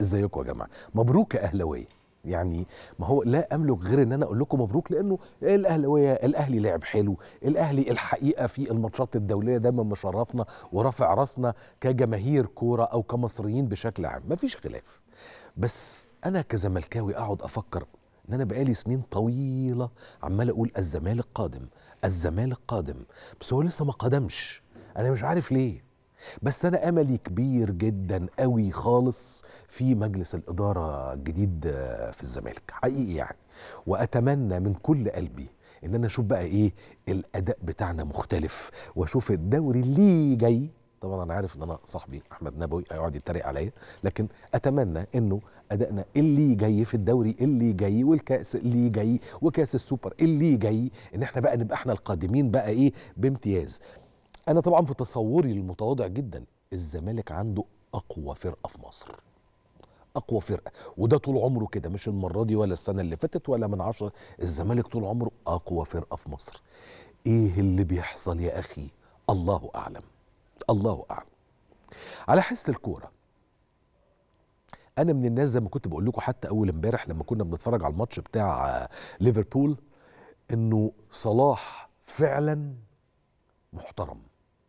ازيكم يا جماعه مبروك يا اهلاويه يعني ما هو لا املك غير ان انا اقول لكم مبروك لانه الاهلاويه الاهلي لعب حلو الاهلي الحقيقه في الماتشات الدوليه دايما مشرفنا ورافع راسنا كجماهير كوره او كمصريين بشكل عام مفيش خلاف بس انا كزملكاوي اقعد افكر ان انا بقالي سنين طويله عمال اقول الزمالك قادم الزمالك قادم بس هو لسه ما قدمش انا مش عارف ليه بس انا املي كبير جدا قوي خالص في مجلس الاداره الجديد في الزمالك حقيقي يعني واتمنى من كل قلبي ان انا اشوف بقى ايه الاداء بتاعنا مختلف واشوف الدوري اللي جاي طبعا انا عارف ان انا صاحبي احمد نبوي هيقعد يتريق عليا لكن اتمنى انه ادائنا اللي جاي في الدوري اللي جاي والكاس اللي جاي وكاس السوبر اللي جاي ان احنا بقى نبقى احنا القادمين بقى ايه بامتياز انا طبعا في تصوري المتواضع جدا الزمالك عنده اقوى فرقه في مصر اقوى فرقه وده طول عمره كده مش المره دي ولا السنه اللي فاتت ولا من عشرة الزمالك طول عمره اقوى فرقه في مصر ايه اللي بيحصل يا اخي الله اعلم الله اعلم على حس الكوره انا من الناس زي ما كنت بقول لكم حتى اول امبارح لما كنا بنتفرج على الماتش بتاع ليفربول انه صلاح فعلا محترم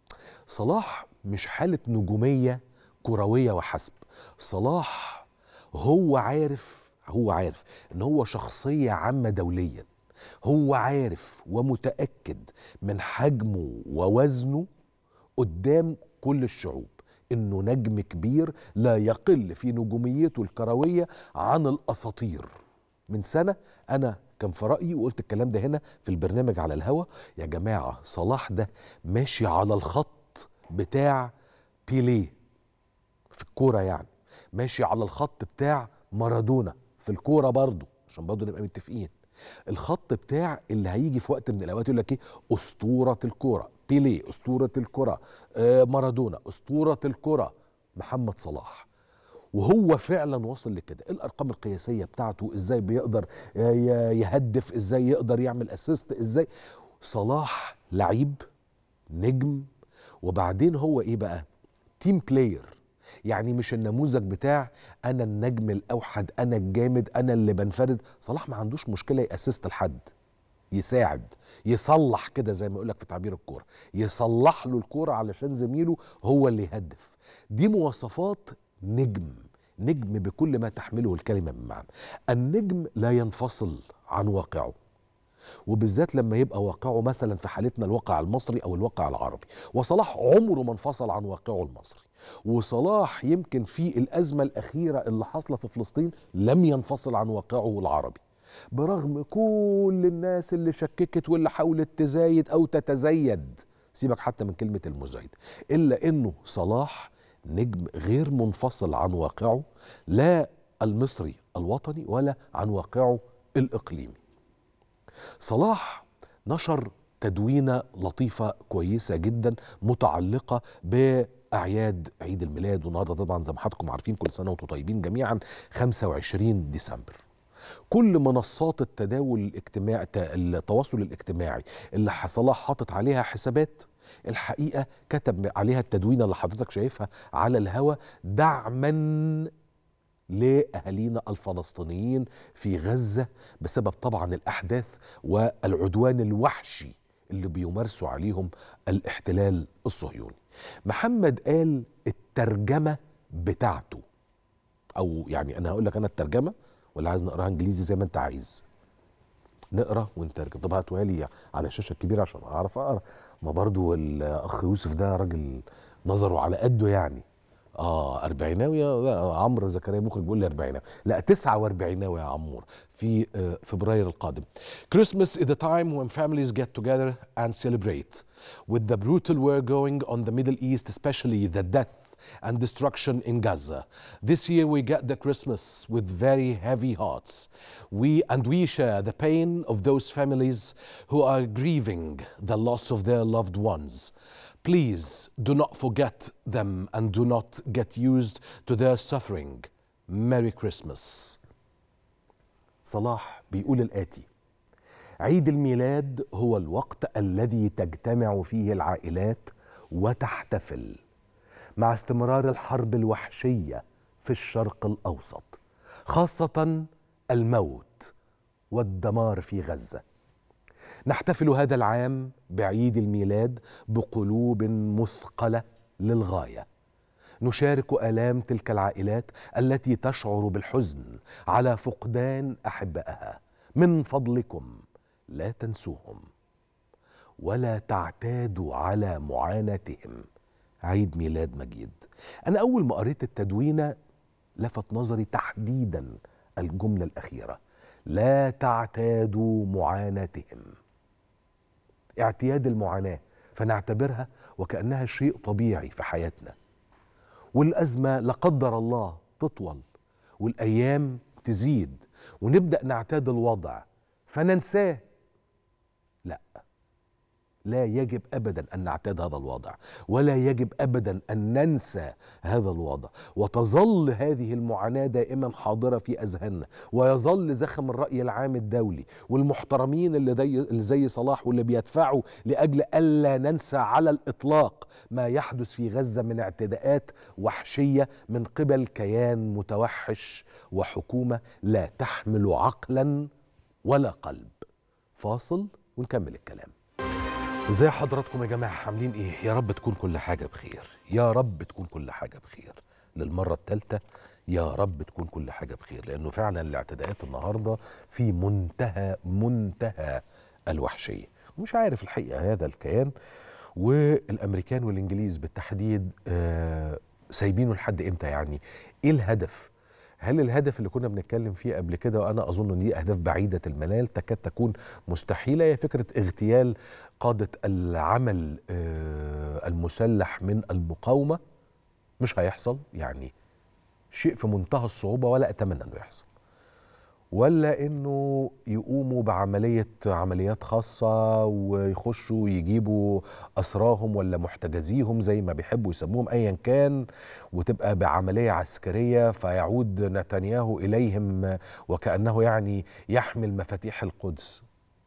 صلاح مش حالة نجومية كروية وحسب صلاح هو عارف هو عارف ان هو شخصية عامة دوليا هو عارف ومتأكد من حجمه ووزنه قدام كل الشعوب انه نجم كبير لا يقل في نجوميته الكروية عن الاساطير من سنة انا كان في رأيي وقلت الكلام ده هنا في البرنامج على الهوا يا جماعة صلاح ده ماشي على الخط بتاع بيليه في الكورة يعني ماشي على الخط بتاع مارادونا في الكورة برضه عشان برضه نبقى متفقين الخط بتاع اللي هيجي في وقت من الاوقات يقول لك ايه اسطوره الكوره بيليه اسطوره الكره آه مارادونا اسطوره الكره محمد صلاح وهو فعلا وصل لكده الارقام القياسيه بتاعته ازاي بيقدر يهدف ازاي يقدر يعمل اسيست ازاي صلاح لعيب نجم وبعدين هو ايه بقى تيم بلاير يعني مش النموذج بتاع انا النجم الاوحد انا الجامد انا اللي بنفرد صلاح ما عندوش مشكله ياسست لحد يساعد يصلح كده زي ما يقول لك في تعبير الكوره يصلح له الكوره علشان زميله هو اللي يهدف دي مواصفات نجم نجم بكل ما تحمله الكلمه من معنى النجم لا ينفصل عن واقعه وبالذات لما يبقى واقعه مثلا في حالتنا الواقع المصري او الواقع العربي وصلاح عمره ما انفصل عن واقعه المصري وصلاح يمكن في الازمه الاخيره اللي حاصله في فلسطين لم ينفصل عن واقعه العربي برغم كل الناس اللي شككت واللي حاولت تزايد او تتزايد سيبك حتى من كلمه المزايد الا انه صلاح نجم غير منفصل عن واقعه لا المصري الوطني ولا عن واقعه الاقليمي صلاح نشر تدوينه لطيفه كويسه جدا متعلقه باعياد عيد الميلاد والنهارده طبعا زي ما حضراتكم عارفين كل سنه وانتم طيبين جميعا 25 ديسمبر كل منصات التداول الاجتماعي التواصل الاجتماعي اللي صلاح حاطط عليها حسابات الحقيقه كتب عليها التدوينه اللي حضرتك شايفها على الهوا دعما لاهالينا الفلسطينيين في غزه بسبب طبعا الاحداث والعدوان الوحشي اللي بيمارسوا عليهم الاحتلال الصهيوني. محمد قال الترجمه بتاعته او يعني انا هقول لك انا الترجمه ولا عايز نقراها انجليزي زي ما انت عايز. نقرا ونترجم طب هاتوها لي على الشاشه الكبيره عشان اعرف اقرا ما برضو الاخ يوسف ده راجل نظره على قده يعني اه اربعيناوي عمرو زكريا مخرج بيقول لي اربعيناوي لا 49 يا عمور في آه فبراير القادم Christmas is the time when families get together and celebrate with the brutal war going on the Middle East especially the death and destruction in Gaza. This year we get the Christmas with very heavy hearts. We and we share the pain of those families who are grieving the loss of their loved ones. Please do not forget them and do not get used to their suffering. Merry Christmas. صلاح بيقول الآتي عيد الميلاد هو الوقت الذي تجتمع فيه العائلات وتحتفل مع استمرار الحرب الوحشية في الشرق الاوسط خاصه الموت والدمار في غزه نحتفل هذا العام بعيد الميلاد بقلوب مثقله للغايه نشارك الام تلك العائلات التي تشعر بالحزن على فقدان احبائها من فضلكم لا تنسوهم ولا تعتادوا على معاناتهم عيد ميلاد مجيد انا اول ما قريت التدوينه لفت نظري تحديدا الجمله الاخيره لا تعتادوا معاناتهم اعتياد المعاناه فنعتبرها وكانها شيء طبيعي في حياتنا والازمه لا قدر الله تطول والايام تزيد ونبدا نعتاد الوضع فننساه لا لا يجب ابدا ان نعتاد هذا الوضع ولا يجب ابدا ان ننسى هذا الوضع وتظل هذه المعاناه دائما حاضره في اذهاننا ويظل زخم الراي العام الدولي والمحترمين اللي زي اللي زي صلاح واللي بيدفعوا لاجل الا ننسى على الاطلاق ما يحدث في غزه من اعتداءات وحشيه من قبل كيان متوحش وحكومه لا تحمل عقلا ولا قلب فاصل ونكمل الكلام ازاي حضراتكم يا جماعه عاملين ايه يا رب تكون كل حاجه بخير يا رب تكون كل حاجه بخير للمره الثالثه يا رب تكون كل حاجه بخير لانه فعلا الاعتداءات النهارده في منتهى منتهى الوحشيه ومش عارف الحقيقه هذا الكيان والامريكان والانجليز بالتحديد آه سايبينه لحد امتى يعني ايه الهدف هل الهدف اللي كنا بنتكلم فيه قبل كده وانا اظن ان دي اهداف بعيده المنال تكاد تكون مستحيله هي فكره اغتيال قاده العمل المسلح من المقاومه مش هيحصل يعني شيء في منتهى الصعوبه ولا اتمنى انه يحصل ولا انه يقوموا بعمليه عمليات خاصه ويخشوا يجيبوا اسراهم ولا محتجزيهم زي ما بيحبوا يسموهم ايا كان وتبقى بعمليه عسكريه فيعود نتنياهو اليهم وكانه يعني يحمل مفاتيح القدس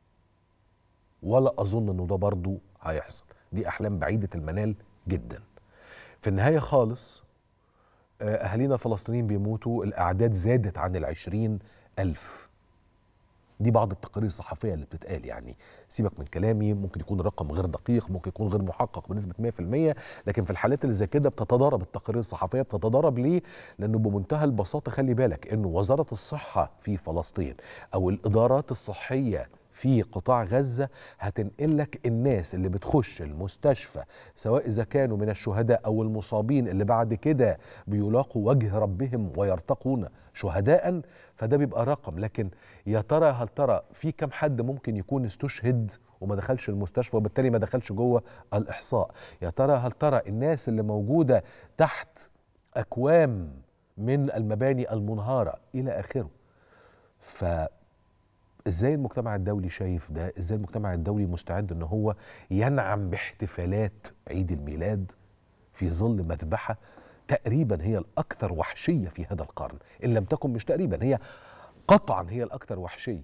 ولا اظن انه ده برضه هيحصل دي احلام بعيده المنال جدا في النهايه خالص اهالينا الفلسطينيين بيموتوا الاعداد زادت عن العشرين ألف دي بعض التقارير الصحفية اللي بتتقال يعني سيبك من كلامي ممكن يكون الرقم غير دقيق ممكن يكون غير محقق بنسبة 100% لكن في الحالات اللي زي كده بتتضارب التقارير الصحفية بتتضارب ليه؟ لأنه بمنتهى البساطة خلي بالك إنه وزارة الصحة في فلسطين أو الإدارات الصحية في قطاع غزة هتنقل لك الناس اللي بتخش المستشفى سواء إذا كانوا من الشهداء أو المصابين اللي بعد كده بيلاقوا وجه ربهم ويرتقون شهداء فده بيبقى رقم لكن يا ترى هل ترى في كم حد ممكن يكون استشهد وما دخلش المستشفى وبالتالي ما دخلش جوه الإحصاء يا ترى هل ترى الناس اللي موجودة تحت أكوام من المباني المنهارة إلى آخره ف ازاي المجتمع الدولي شايف ده ازاي المجتمع الدولي مستعد ان هو ينعم باحتفالات عيد الميلاد في ظل مذبحه تقريبا هي الاكثر وحشيه في هذا القرن ان لم تكن مش تقريبا هي قطعا هي الاكثر وحشيه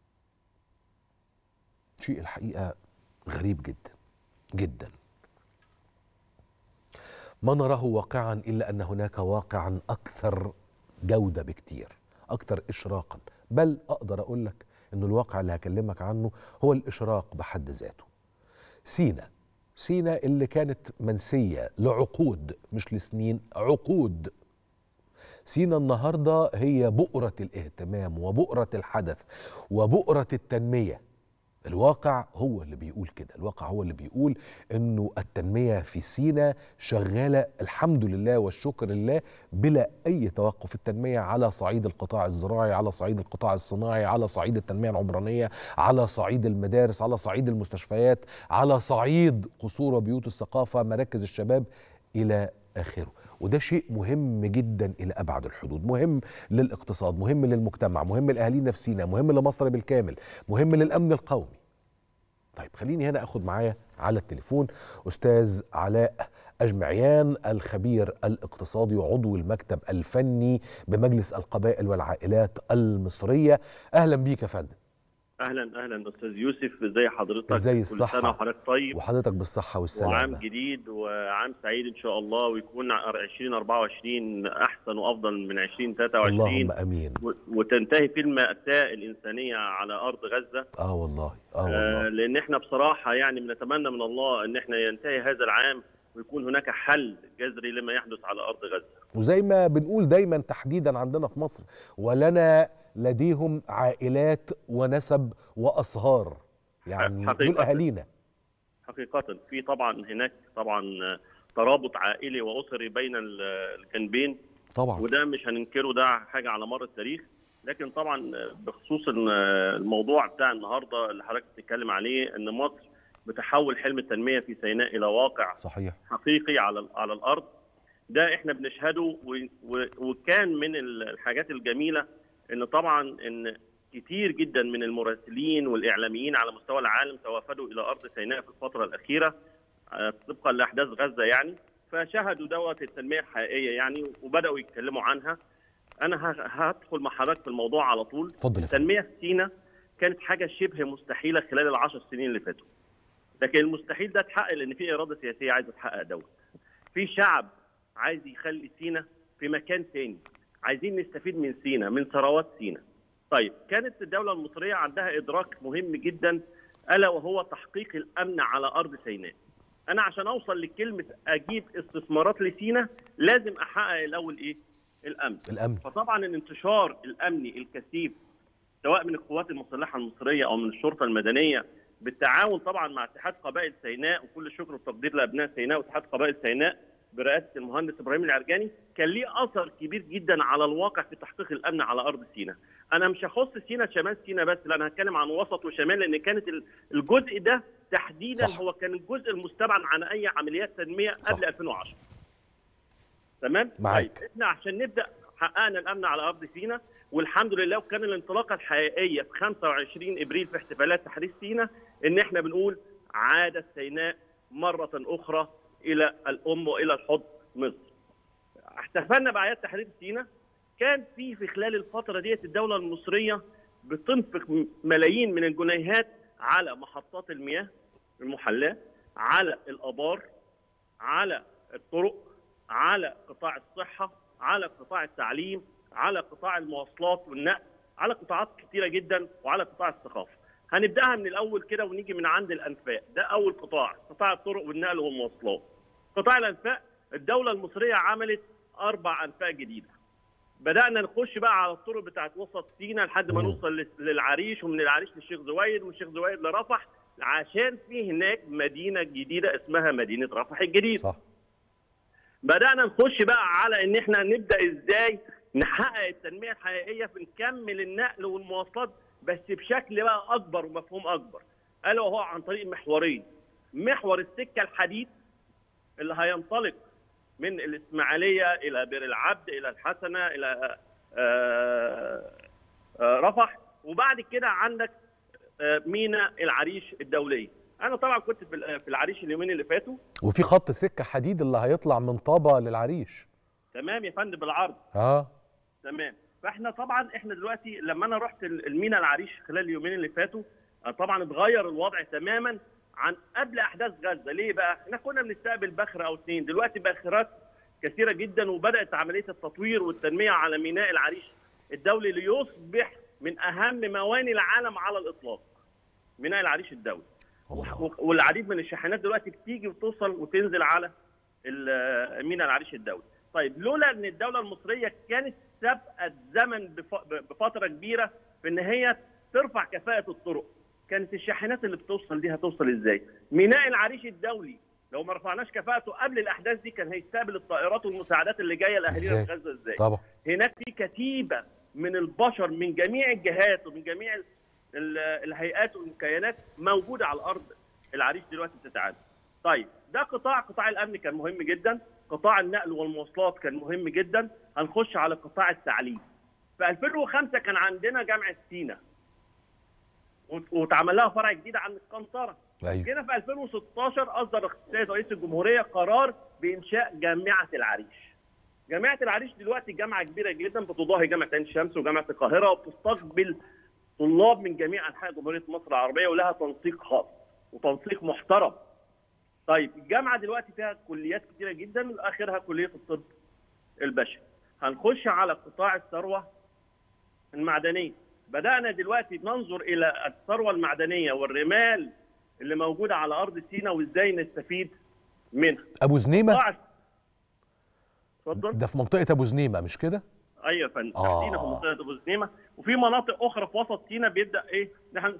شيء الحقيقه غريب جدا جدا ما نراه واقعا الا ان هناك واقعا اكثر جوده بكتير اكثر اشراقا بل اقدر اقول لك ان الواقع اللي هكلمك عنه هو الاشراق بحد ذاته سينا سينا اللي كانت منسيه لعقود مش لسنين عقود سينا النهارده هي بؤره الاهتمام وبؤره الحدث وبؤره التنميه الواقع هو اللي بيقول كده الواقع هو اللي بيقول انه التنميه في سينا شغاله الحمد لله والشكر لله بلا اي توقف التنميه على صعيد القطاع الزراعي على صعيد القطاع الصناعي على صعيد التنميه العمرانيه على صعيد المدارس على صعيد المستشفيات على صعيد قصور وبيوت الثقافه مراكز الشباب الى اخره وده شيء مهم جدا الى ابعد الحدود مهم للاقتصاد مهم للمجتمع مهم لاهالينا في سينا مهم لمصر بالكامل مهم للامن القومي طيب خليني هنا اخد معايا على التليفون استاذ علاء أجمعيان الخبير الاقتصادي وعضو المكتب الفني بمجلس القبائل والعائلات المصرية أهلا بيك يا فندم اهلا اهلا استاذ يوسف ازي حضرتك ازاي كل الصحة سنه وحضرتك طيب وحضرتك بالصحة وعام والسلامة جديد وعام سعيد ان شاء الله ويكون 2024 احسن وافضل من 2023 اللهم امين و- وتنتهي فيه المأساة الإنسانية على أرض غزة اه والله اه آه، والله لأن احنا بصراحة يعني بنتمنى من الله أن احنا ينتهي هذا العام ويكون هناك حل جذري لما يحدث على أرض غزة وزي ما بنقول دايما تحديدا عندنا في مصر ولنا لديهم عائلات ونسب واصهار يعني دول حقيقة. اهالينا حقيقة في طبعا هناك طبعا آه، ترابط عائلي وأسري بين ال- الجانبين طبعا وده مش هننكره ده حاجه على مر التاريخ لكن طبعا بخصوص ال- الموضوع بتاع النهارده اللي حضرتك بتتكلم عليه ان مصر بتحول حلم التنميه في سيناء الى واقع صحيح حقيقي على على الارض ده احنا بنشهده و- و- وكان من الحاجات الجميله ان طبعا ان كتير جدا من المراسلين والاعلاميين على مستوى العالم توافدوا الى ارض سيناء في الفتره الاخيره آه، طبقا لاحداث غزه يعني فشهدوا دوت التنميه الحقيقيه يعني وبداوا يتكلموا عنها انا ه- هدخل مع حضرتك في الموضوع على طول اتفضل يا فندم التنميه في سيناء كانت حاجه شبه مستحيله خلال العشر سنين اللي فاتوا لكن المستحيل ده اتحقق لان في اراده سياسيه عايزه تحقق دوت في شعب عايز يخلي سينا في مكان تاني عايزين نستفيد من سينا من ثروات سينا طيب كانت الدوله المصريه عندها ادراك مهم جدا الا وهو تحقيق الامن على ارض سيناء انا عشان اوصل لكلمه اجيب استثمارات لسينا لازم احقق الاول ايه الامن الامن فطبعا الانتشار الامني الكثيف سواء من القوات المسلحه المصريه او من الشرطه المدنيه بالتعاون طبعا مع اتحاد قبائل سيناء وكل الشكر والتقدير لابناء سيناء واتحاد قبائل سيناء برئاسه المهندس ابراهيم العرجاني كان ليه اثر كبير جدا على الواقع في تحقيق الامن على ارض سيناء. انا مش هخص سيناء شمال سيناء بس لا انا هتكلم عن وسط وشمال لان كانت ال- الجزء ده تحديدا صح. هو كان الجزء المستبعد عن اي عمليات تنميه قبل صح. 2010. تمام؟ معاك. طيب احنا عشان نبدا حققنا الامن على ارض سيناء والحمد لله وكان الانطلاقه الحقيقيه في 25 ابريل في احتفالات تحرير سيناء ان احنا بنقول عادت سيناء مره اخرى الى الام والى الحضن مصر. احتفلنا باعياد تحرير سيناء كان في في خلال الفتره ديت الدوله المصريه بتنفق م- ملايين من الجنيهات على محطات المياه المحلاه على الابار على الطرق على قطاع الصحه على قطاع التعليم على قطاع المواصلات والنقل على قطاعات كثيره جدا وعلى قطاع الثقافه هنبداها من الاول كده ونيجي من عند الانفاق ده اول قطاع قطاع الطرق والنقل والمواصلات قطاع الانفاق الدوله المصريه عملت اربع انفاق جديده بدانا نخش بقى على الطرق بتاعت وسط سينا لحد ما مم. نوصل لل- للعريش ومن العريش للشيخ زويد ومن الشيخ زويد لرفح عشان في هناك مدينه جديده اسمها مدينه رفح الجديد صح بدانا نخش بقى على ان احنا نبدا ازاي نحقق التنميه الحقيقيه في نكمل النقل والمواصلات بس بشكل بقى اكبر ومفهوم اكبر الا وهو عن طريق محورين محور السكه الحديد اللي هينطلق من الاسماعيليه الى بئر العبد الى الحسنه الى آه، آه، رفح وبعد كده عندك آه، ميناء العريش الدوليه انا طبعا كنت في ال- في العريش اليومين اللي فاتوا وفي خط سكه حديد اللي هيطلع من طابه للعريش تمام يا فندم بالعرض اه تمام فاحنا طبعا احنا دلوقتي لما انا رحت ال- المينا العريش خلال اليومين اللي فاتوا آه، طبعا اتغير الوضع تماما عن قبل احداث غزه ليه بقى احنا كنا بنستقبل بخره او اثنين دلوقتي باخرات كثيره جدا وبدات عمليه التطوير والتنميه على ميناء العريش الدولي ليصبح من اهم مواني العالم على الاطلاق ميناء العريش الدولي الله والعديد من الشاحنات دلوقتي بتيجي وتوصل وتنزل على ال- ميناء العريش الدولي. طيب لولا ان الدوله المصريه كانت سابقه الزمن بف- بفتره كبيره في ان هي ترفع كفاءه الطرق. كانت الشاحنات اللي بتوصل دي هتوصل ازاي؟ ميناء العريش الدولي لو ما رفعناش كفاءته قبل الاحداث دي كان هيستقبل الطائرات والمساعدات اللي جايه لاهالينا إزاي؟ في غزه ازاي؟ طبعا هناك في كتيبه من البشر من جميع الجهات ومن جميع ال- ال- الهيئات والكيانات موجوده على الارض العريش دلوقتي بتتعامل. طيب ده قطاع قطاع الامن كان مهم جدا، قطاع النقل والمواصلات كان مهم جدا، هنخش على قطاع التعليم. في 2005 كان عندنا جامعه سينا وت- واتعمل لها فرع جديد عن القنطره. ايوه جينا في 2016 اصدر السيد رئيس الجمهوريه قرار بانشاء جامعه العريش. جامعه العريش دلوقتي جامعه كبيره جدا بتضاهي جامعه عين شمس وجامعه القاهره وبتستقبل طلاب من جميع انحاء جمهوريه مصر العربيه ولها تنسيق خاص وتنسيق محترم طيب الجامعه دلوقتي فيها كليات كتيره جدا اخرها كليه الطب البشري هنخش على قطاع الثروه المعدنيه بدانا دلوقتي ننظر الى الثروه المعدنيه والرمال اللي موجوده على ارض سيناء وازاي نستفيد منها ابو زنيمه قطاع اتفضل ده في منطقه ابو زنيمه مش كده ايوه يا فندم آه. تحديدا في منطقه ابو زنيمه وفي مناطق اخرى في وسط سيناء بيبدا ايه نحن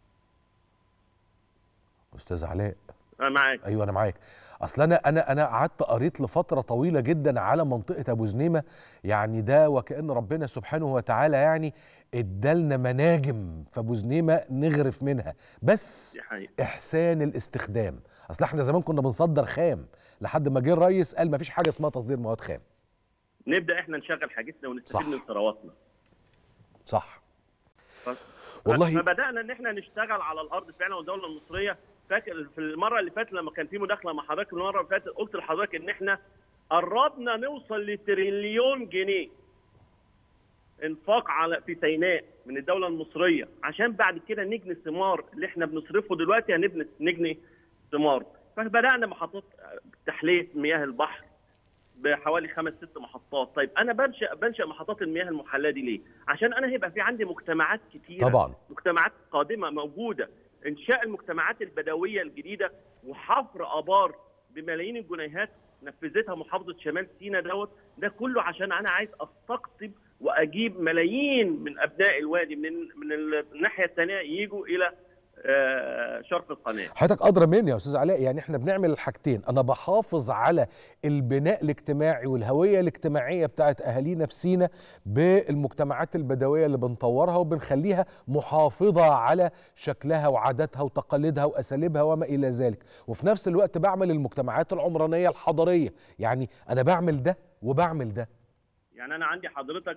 استاذ علاء أنا معاك ايوه انا معاك اصل انا انا انا قعدت قريت لفتره طويله جدا على منطقه ابو زنيمه يعني ده وكان ربنا سبحانه وتعالى يعني ادالنا مناجم في ابو زنيمه نغرف منها بس دي حقيقه احسان الاستخدام اصل احنا زمان كنا بنصدر خام لحد ما جه الريس قال ما فيش حاجه اسمها تصدير مواد خام نبدا احنا نشغل حاجتنا ونستفيد صح. من ثرواتنا صح ف- والله- فبدانا ان احنا نشتغل على الارض فعلا والدوله المصريه فاكر في المره اللي فاتت لما كان في مداخله مع حضرتك المره اللي فاتت قلت لحضرتك ان احنا قربنا نوصل لتريليون جنيه انفاق على في سيناء من الدوله المصريه عشان بعد كده نجني ثمار اللي احنا بنصرفه دلوقتي هنبني نجني ثمار فبدانا محطات تحليه مياه البحر بحوالي خمس ست محطات طيب انا بنشا بنشا محطات المياه المحلاه دي ليه عشان انا هيبقى في عندي مجتمعات كتيره طبعا مجتمعات قادمه موجوده انشاء المجتمعات البدويه الجديده وحفر ابار بملايين الجنيهات نفذتها محافظه شمال سيناء دوت ده كله عشان انا عايز استقطب واجيب ملايين من ابناء الوادي من من الناحيه الثانيه يجوا الى آه، شرق القناه حضرتك ادرى مني يا استاذ علاء يعني احنا بنعمل الحاجتين انا بحافظ على البناء الاجتماعي والهويه الاجتماعيه بتاعت اهالينا في سينا بالمجتمعات البدويه اللي بنطورها وبنخليها محافظه على شكلها وعاداتها وتقاليدها واساليبها وما الى ذلك وفي نفس الوقت بعمل المجتمعات العمرانيه الحضريه يعني انا بعمل ده وبعمل ده يعني انا عندي حضرتك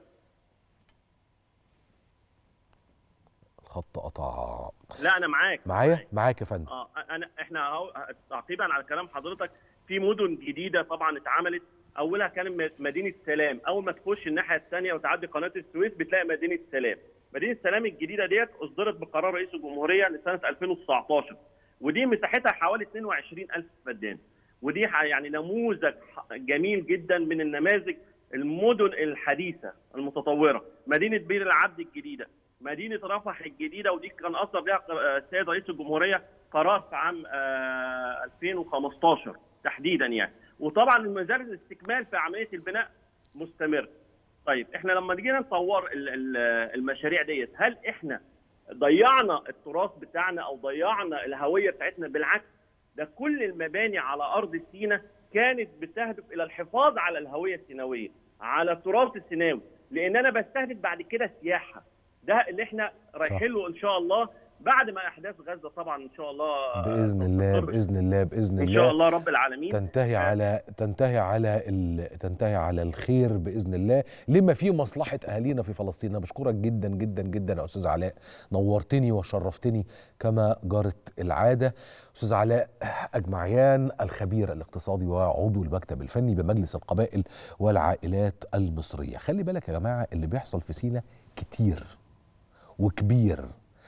الخط قطع لا انا معاك معايا معاك يا فندم اه انا احنا اهو تعقيبا على كلام حضرتك في مدن جديده طبعا اتعملت اولها كان م- مدينه سلام اول ما تخش الناحيه الثانيه وتعدي قناه السويس بتلاقي مدينه سلام مدينه سلام الجديده ديت اصدرت بقرار رئيس الجمهوريه لسنه 2019 ودي مساحتها حوالي 22000 فدان ودي ح- يعني نموذج ح- جميل جدا من النماذج المدن الحديثه المتطوره مدينه بير العبد الجديده مدينه رفح الجديده ودي كان اصدر بها ق- آه، السيد رئيس الجمهوريه قرار في عام آه، 2015 تحديدا يعني وطبعا المزارع الاستكمال في عمليه البناء مستمر طيب احنا لما جينا نطور ال- ال- المشاريع ديت هل احنا ضيعنا التراث بتاعنا او ضيعنا الهويه بتاعتنا بالعكس ده كل المباني على ارض سينا كانت بتهدف الى الحفاظ على الهويه السيناويه على التراث السيناوي لان انا بستهدف بعد كده سياحه ده اللي احنا رايحين له ان شاء الله بعد ما احداث غزه طبعا ان شاء الله باذن الله تستقر. باذن الله باذن ان الله شاء الله رب العالمين تنتهي على تنتهي على ال... تنتهي على الخير باذن الله لما فيه مصلحه اهالينا في فلسطين انا بشكرك جدا جدا جدا يا استاذ علاء نورتني وشرفتني كما جرت العاده استاذ علاء اجمعيان الخبير الاقتصادي وعضو المكتب الفني بمجلس القبائل والعائلات المصريه خلي بالك يا جماعه اللي بيحصل في سينا كتير وكبير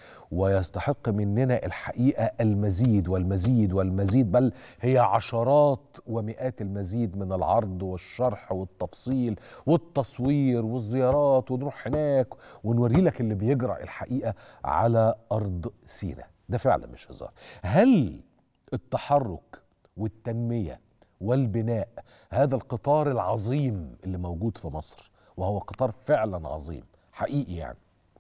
ويستحق مننا الحقيقه المزيد والمزيد والمزيد بل هي عشرات ومئات المزيد من العرض والشرح والتفصيل والتصوير والزيارات ونروح هناك ونوري لك اللي بيجرى الحقيقه على ارض سينا ده فعلا مش هزار هل التحرك والتنميه والبناء هذا القطار العظيم اللي موجود في مصر وهو قطار فعلا عظيم حقيقي يعني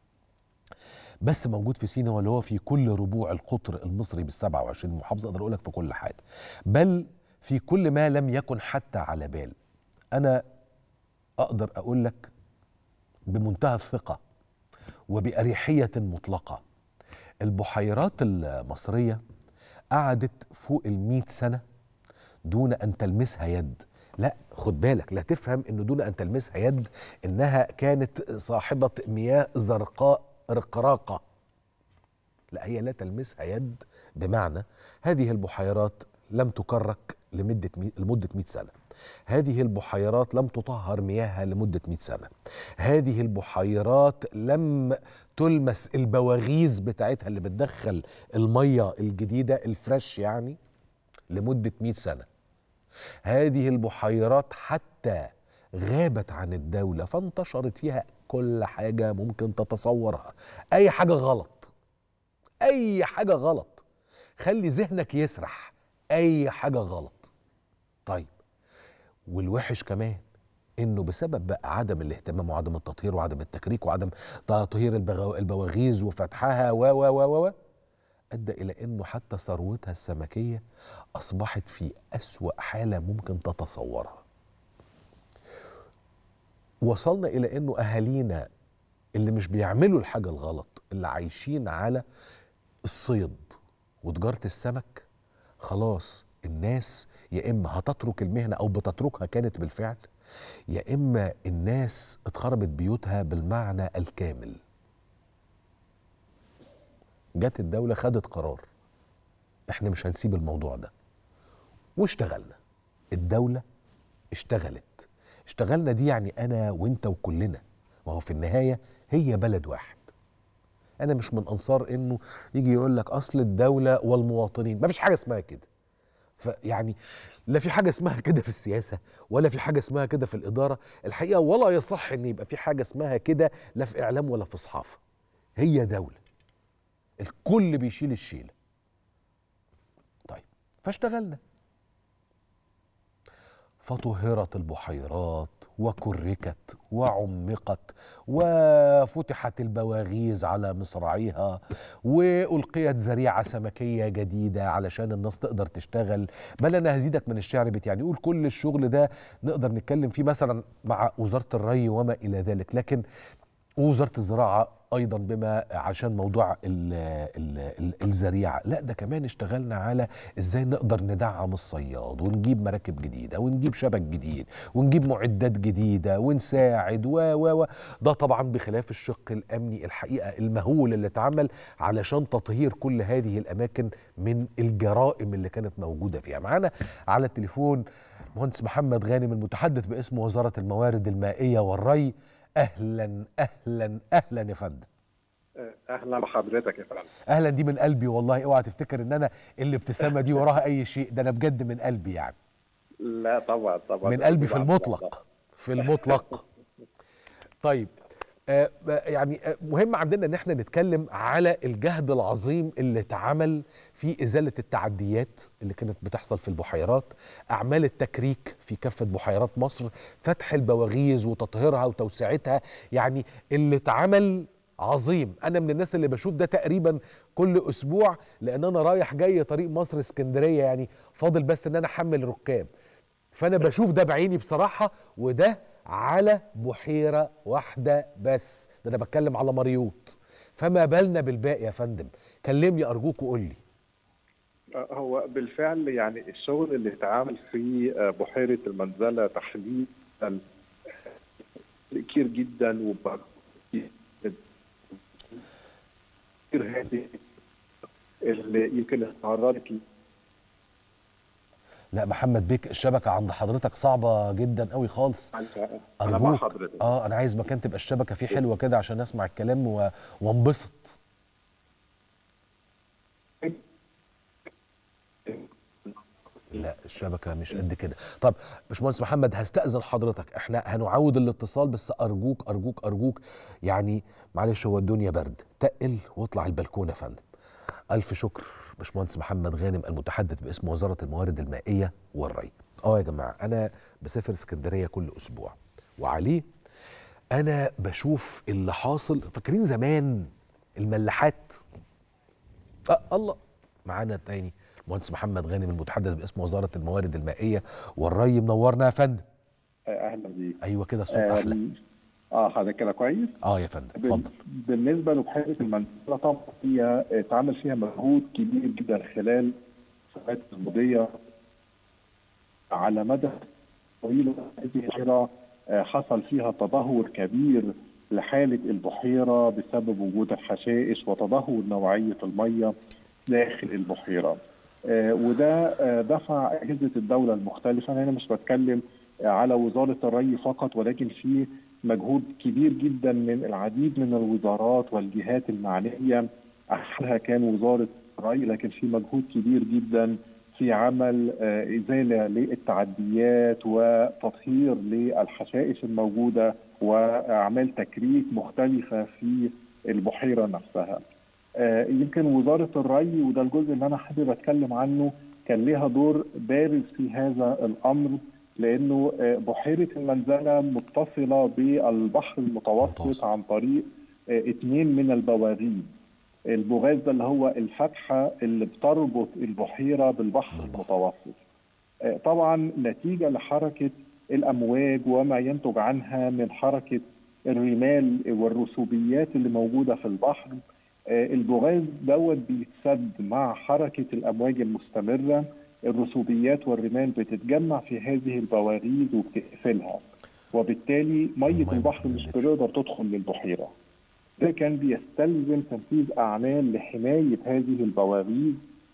بس موجود في سينا واللي هو في كل ربوع القطر المصري بال 27 محافظه اقدر اقول لك في كل حاجه بل في كل ما لم يكن حتى على بال انا اقدر اقول لك بمنتهى الثقه وباريحيه مطلقه البحيرات المصريه قعدت فوق ال سنه دون ان تلمسها يد لا خد بالك لا تفهم انه دون ان تلمسها يد انها كانت صاحبه مياه زرقاء رقراقه لا هي لا تلمسها يد بمعنى هذه البحيرات لم تكرك لمدة مي... لمدة 100 سنة هذه البحيرات لم تطهر مياهها لمدة 100 سنة هذه البحيرات لم تلمس البواغيز بتاعتها اللي بتدخل المية الجديدة الفريش يعني لمدة 100 سنة هذه البحيرات حتى غابت عن الدولة فانتشرت فيها كل حاجة ممكن تتصورها أي حاجة غلط أي حاجة غلط خلي ذهنك يسرح أي حاجة غلط طيب والوحش كمان انه بسبب بقى عدم الاهتمام وعدم التطهير وعدم التكريك وعدم تطهير البغو- البواغيز وفتحها و و و و ادى الى انه حتى ثروتها السمكيه اصبحت في اسوا حاله ممكن تتصورها وصلنا الى انه اهالينا اللي مش بيعملوا الحاجه الغلط اللي عايشين على الصيد وتجاره السمك خلاص الناس يا اما هتترك المهنه او بتتركها كانت بالفعل يا اما الناس اتخربت بيوتها بالمعنى الكامل جت الدوله خدت قرار احنا مش هنسيب الموضوع ده واشتغلنا الدوله اشتغلت اشتغلنا دي يعني انا وانت وكلنا ما هو في النهايه هي بلد واحد انا مش من انصار انه يجي يقول لك اصل الدوله والمواطنين ما فيش حاجه اسمها كده فيعني لا في حاجه اسمها كده في السياسه ولا في حاجه اسمها كده في الاداره الحقيقه ولا يصح ان يبقى في حاجه اسمها كده لا في اعلام ولا في صحافه هي دوله الكل بيشيل الشيله طيب فاشتغلنا فطهرت البحيرات وكركت وعمقت وفتحت البواغيز على مصراعيها والقيت زريعه سمكيه جديده علشان الناس تقدر تشتغل بل انا هزيدك من الشعر بيت يعني يقول كل الشغل ده نقدر نتكلم فيه مثلا مع وزاره الري وما الى ذلك لكن ووزاره الزراعه ايضا بما عشان موضوع ال ال ال الزريعه لا ده كمان اشتغلنا على ازاي نقدر ندعم الصياد ونجيب مراكب جديده ونجيب شبك جديد ونجيب معدات جديده ونساعد و و و ده طبعا بخلاف الشق الامني الحقيقه المهول اللي اتعمل علشان تطهير كل هذه الاماكن من الجرائم اللي كانت موجوده فيها معانا على التليفون مهندس محمد غانم المتحدث باسم وزاره الموارد المائيه والري اهلا اهلا اهلا يا فندم اهلا بحضرتك يا فندم اهلا دي من قلبي والله اوعى تفتكر ان انا الابتسامه دي وراها اي شيء ده انا بجد من قلبي يعني لا طبعا طبعا من قلبي في المطلق في المطلق طيب آه يعني آه مهم عندنا ان احنا نتكلم على الجهد العظيم اللي اتعمل في ازاله التعديات اللي كانت بتحصل في البحيرات اعمال التكريك في كافه بحيرات مصر فتح البواغيز وتطهيرها وتوسعتها يعني اللي اتعمل عظيم انا من الناس اللي بشوف ده تقريبا كل اسبوع لان انا رايح جاي طريق مصر اسكندريه يعني فاضل بس ان انا احمل ركاب فانا بشوف ده بعيني بصراحه وده على بحيره واحده بس ده انا بتكلم على مريوط فما بالنا بالباقي يا فندم كلمني ارجوك وقول لي هو بالفعل يعني الشغل اللي اتعمل في بحيره المنزله تحديدا كتير جدا وب هذه اللي يمكن اتعرضت لا محمد بيك الشبكه عند حضرتك صعبه جدا قوي خالص انا مع حضرتك اه انا عايز مكان تبقى الشبكه فيه حلوه كده عشان اسمع الكلام و... وانبسط لا الشبكه مش قد كده طب باشمهندس محمد هستاذن حضرتك احنا هنعود الاتصال بس ارجوك ارجوك ارجوك يعني معلش هو الدنيا برد تقل واطلع البلكونه يا فندم الف شكر باشمهندس محمد غانم المتحدث باسم وزاره الموارد المائيه والري اه يا جماعه انا بسافر اسكندريه كل اسبوع وعليه انا بشوف اللي حاصل فاكرين زمان الملاحات آه الله معانا تاني المهندس محمد غانم المتحدث باسم وزاره الموارد المائيه والري منورنا يا فندم اهلا بيك ايوه كده الصوت احلى اه حضرتك كده كويس اه يا فندم اتفضل بالنسبه لبحيره المنزله طبعا هي اتعمل فيها مجهود كبير جدا خلال السنوات الماضيه على مدى طويل هذه البحيره حصل فيها تدهور كبير لحاله البحيره بسبب وجود الحشائش وتدهور نوعيه الميه داخل البحيره. آه، وده آه، دفع اجهزه الدوله المختلفه انا هنا مش بتكلم على وزاره الري فقط ولكن في مجهود كبير جدا من العديد من الوزارات والجهات المعنيه احدها كان وزاره الري لكن في مجهود كبير جدا في عمل آه، ازاله للتعديات وتطهير للحشائش الموجوده واعمال تكريك مختلفه في البحيره نفسها. آه، يمكن وزاره الري وده الجزء اللي انا حابب اتكلم عنه كان لها دور بارز في هذا الامر لانه آه، بحيره المنزله متصله بالبحر المتوسط متوسط. عن طريق آه، اثنين من البواريد البوغاز ده اللي هو الفتحه اللي بتربط البحيره بالبحر بالبحر. المتوسط آه، طبعا نتيجه لحركه الامواج وما ينتج عنها من حركه الرمال والرسوبيات اللي موجوده في البحر آه، البوغاز دوت بيتسد مع حركه الامواج المستمره الرسوبيات والرمال بتتجمع في هذه البواريد وبتقفلها وبالتالي ميه المية البحر ما مش بتنزلش. بتقدر تدخل للبحيره ده كان بيستلزم تنفيذ اعمال لحمايه هذه البواريد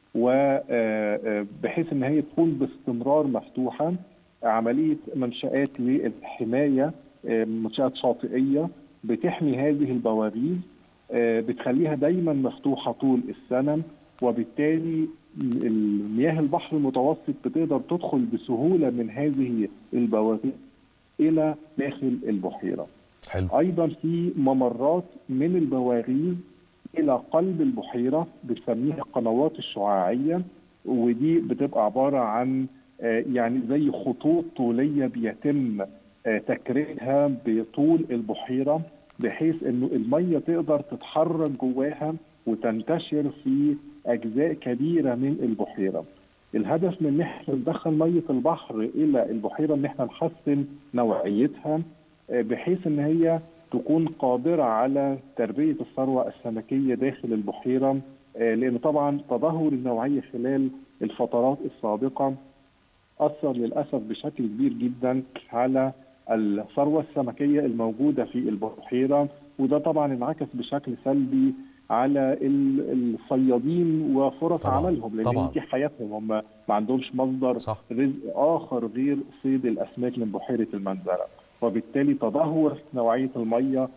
وبحيث ان هي تكون باستمرار مفتوحه عمليه منشات للحمايه آه، منشات شاطئيه بتحمي هذه البواريد آه، بتخليها دايما مفتوحه طول السنه وبالتالي المياه البحر المتوسط بتقدر تدخل بسهوله من هذه البواريد الى داخل البحيره. حلو ايضا في ممرات من البواريد الى قلب البحيره بنسميها القنوات الشعاعيه ودي بتبقى عباره عن آه، يعني زي خطوط طوليه بيتم آه، تكريرها بطول البحيره بحيث انه الميه تقدر تتحرك جواها وتنتشر في اجزاء كبيره من البحيره. الهدف من ان احنا ندخل ميه البحر الى البحيره ان احنا نحسن نوعيتها آه، بحيث ان هي تكون قادره على تربيه الثروه السمكيه داخل البحيره آه، لان طبعا تدهور النوعيه خلال الفترات السابقه اثر للاسف بشكل كبير جدا على الثروه السمكيه الموجوده في البحيره وده طبعا انعكس بشكل سلبي على ال- الصيادين وفرص طبعاً، عملهم لان طبعاً. دي حياتهم هم ما عندهمش مصدر صح رزق اخر غير صيد الاسماك من بحيره المنزله وبالتالي تدهور نوعيه الميه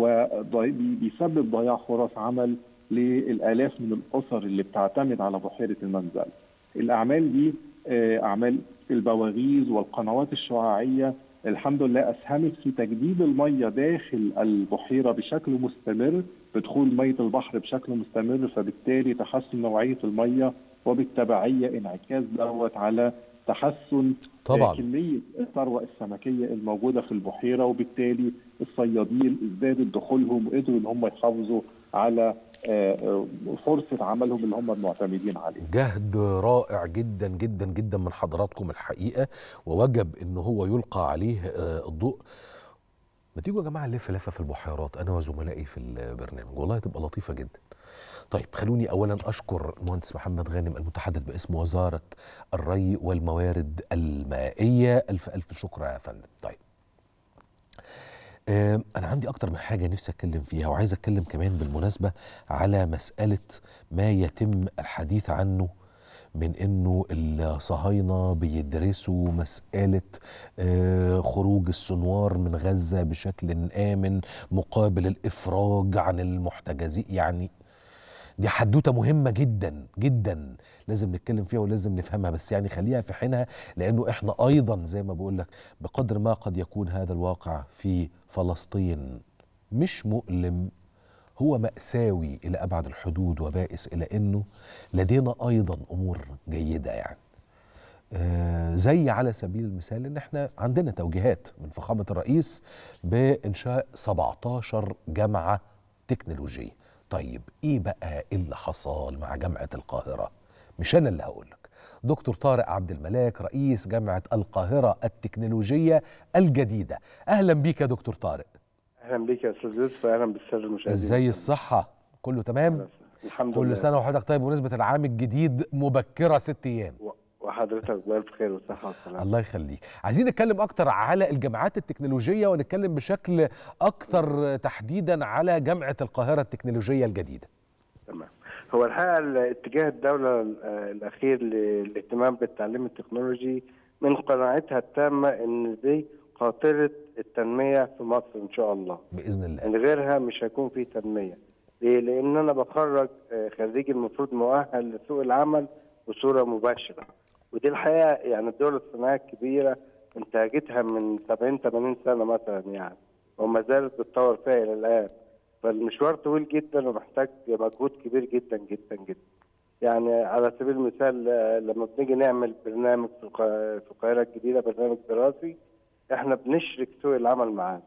وبيسبب ضياع فرص عمل للالاف من الاسر اللي بتعتمد على بحيره المنزله. الاعمال دي آه، اعمال البواغيز والقنوات الشعاعيه الحمد لله اسهمت في تجديد الميه داخل البحيره بشكل مستمر بدخول ميه البحر بشكل مستمر فبالتالي تحسن نوعيه الميه وبالتبعيه انعكاس دوت على تحسن طبعا آه، كميه الثروه السمكيه الموجوده في البحيره وبالتالي الصيادين ازدادت دخولهم وقدروا ان هم يحافظوا على آه، آه، فرصه عملهم اللي هم معتمدين عليه. جهد رائع جدا جدا جدا من حضراتكم الحقيقه ووجب ان هو يلقى عليه آه، الضوء ما تيجوا يا جماعه نلف لفه في البحيرات انا وزملائي في البرنامج والله تبقى لطيفه جدا طيب خلوني اولا اشكر المهندس محمد غانم المتحدث باسم وزاره الري والموارد المائيه الف الف شكر يا فندم طيب آه، أنا عندي أكتر من حاجة نفسي أتكلم فيها وعايز أتكلم كمان بالمناسبة على مسألة ما يتم الحديث عنه من إنه الصهاينة بيدرسوا مسألة آه، خروج السنوار من غزة بشكل آمن مقابل الإفراج عن المحتجزين يعني دي حدوته مهمه جدا جدا لازم نتكلم فيها ولازم نفهمها بس يعني خليها في حينها لانه احنا ايضا زي ما بقول لك بقدر ما قد يكون هذا الواقع في فلسطين مش مؤلم هو مأساوي إلى أبعد الحدود وبائس إلى أنه لدينا أيضا أمور جيدة يعني آه زي على سبيل المثال ان احنا عندنا توجيهات من فخامه الرئيس بانشاء 17 جامعه تكنولوجيه طيب ايه بقى اللي حصل مع جامعه القاهره مش انا اللي هقول لك دكتور طارق عبد الملاك رئيس جامعه القاهره التكنولوجيه الجديده اهلا بيك يا دكتور طارق اهلا بيك يا استاذ يوسف واهلا بالساده المشاهدين ازاي الصحه كله تمام الحمد لله كل سنه وحضرتك طيب بمناسبه العام الجديد مبكره ست ايام و- وحضرتك بألف خير والصحه والسلامه الله يخليك عايزين نتكلم اكتر على الجامعات التكنولوجيه ونتكلم بشكل اكثر تحديدا على جامعه القاهره التكنولوجيه الجديده تمام هو الحقيقه ال- اتجاه الدوله ال- آه، الاخير للاهتمام بالتعليم التكنولوجي من قناعتها التامه ان دي قاطره التنميه في مصر ان شاء الله باذن الله من غيرها مش هيكون في تنميه ليه؟ لان انا بخرج آه، خريج المفروض مؤهل لسوق العمل بصوره مباشره ودي الحقيقه يعني الدول الصناعيه الكبيره انتاجتها من 70 80 سنه مثلا يعني وما زالت بتطور فيها الى الان فالمشوار طويل جدا ومحتاج مجهود كبير جدا جدا جدا يعني على سبيل المثال آه، لما بنيجي نعمل برنامج في القا- في القاهره الجديده برنامج دراسي احنا بنشرك سوق العمل معانا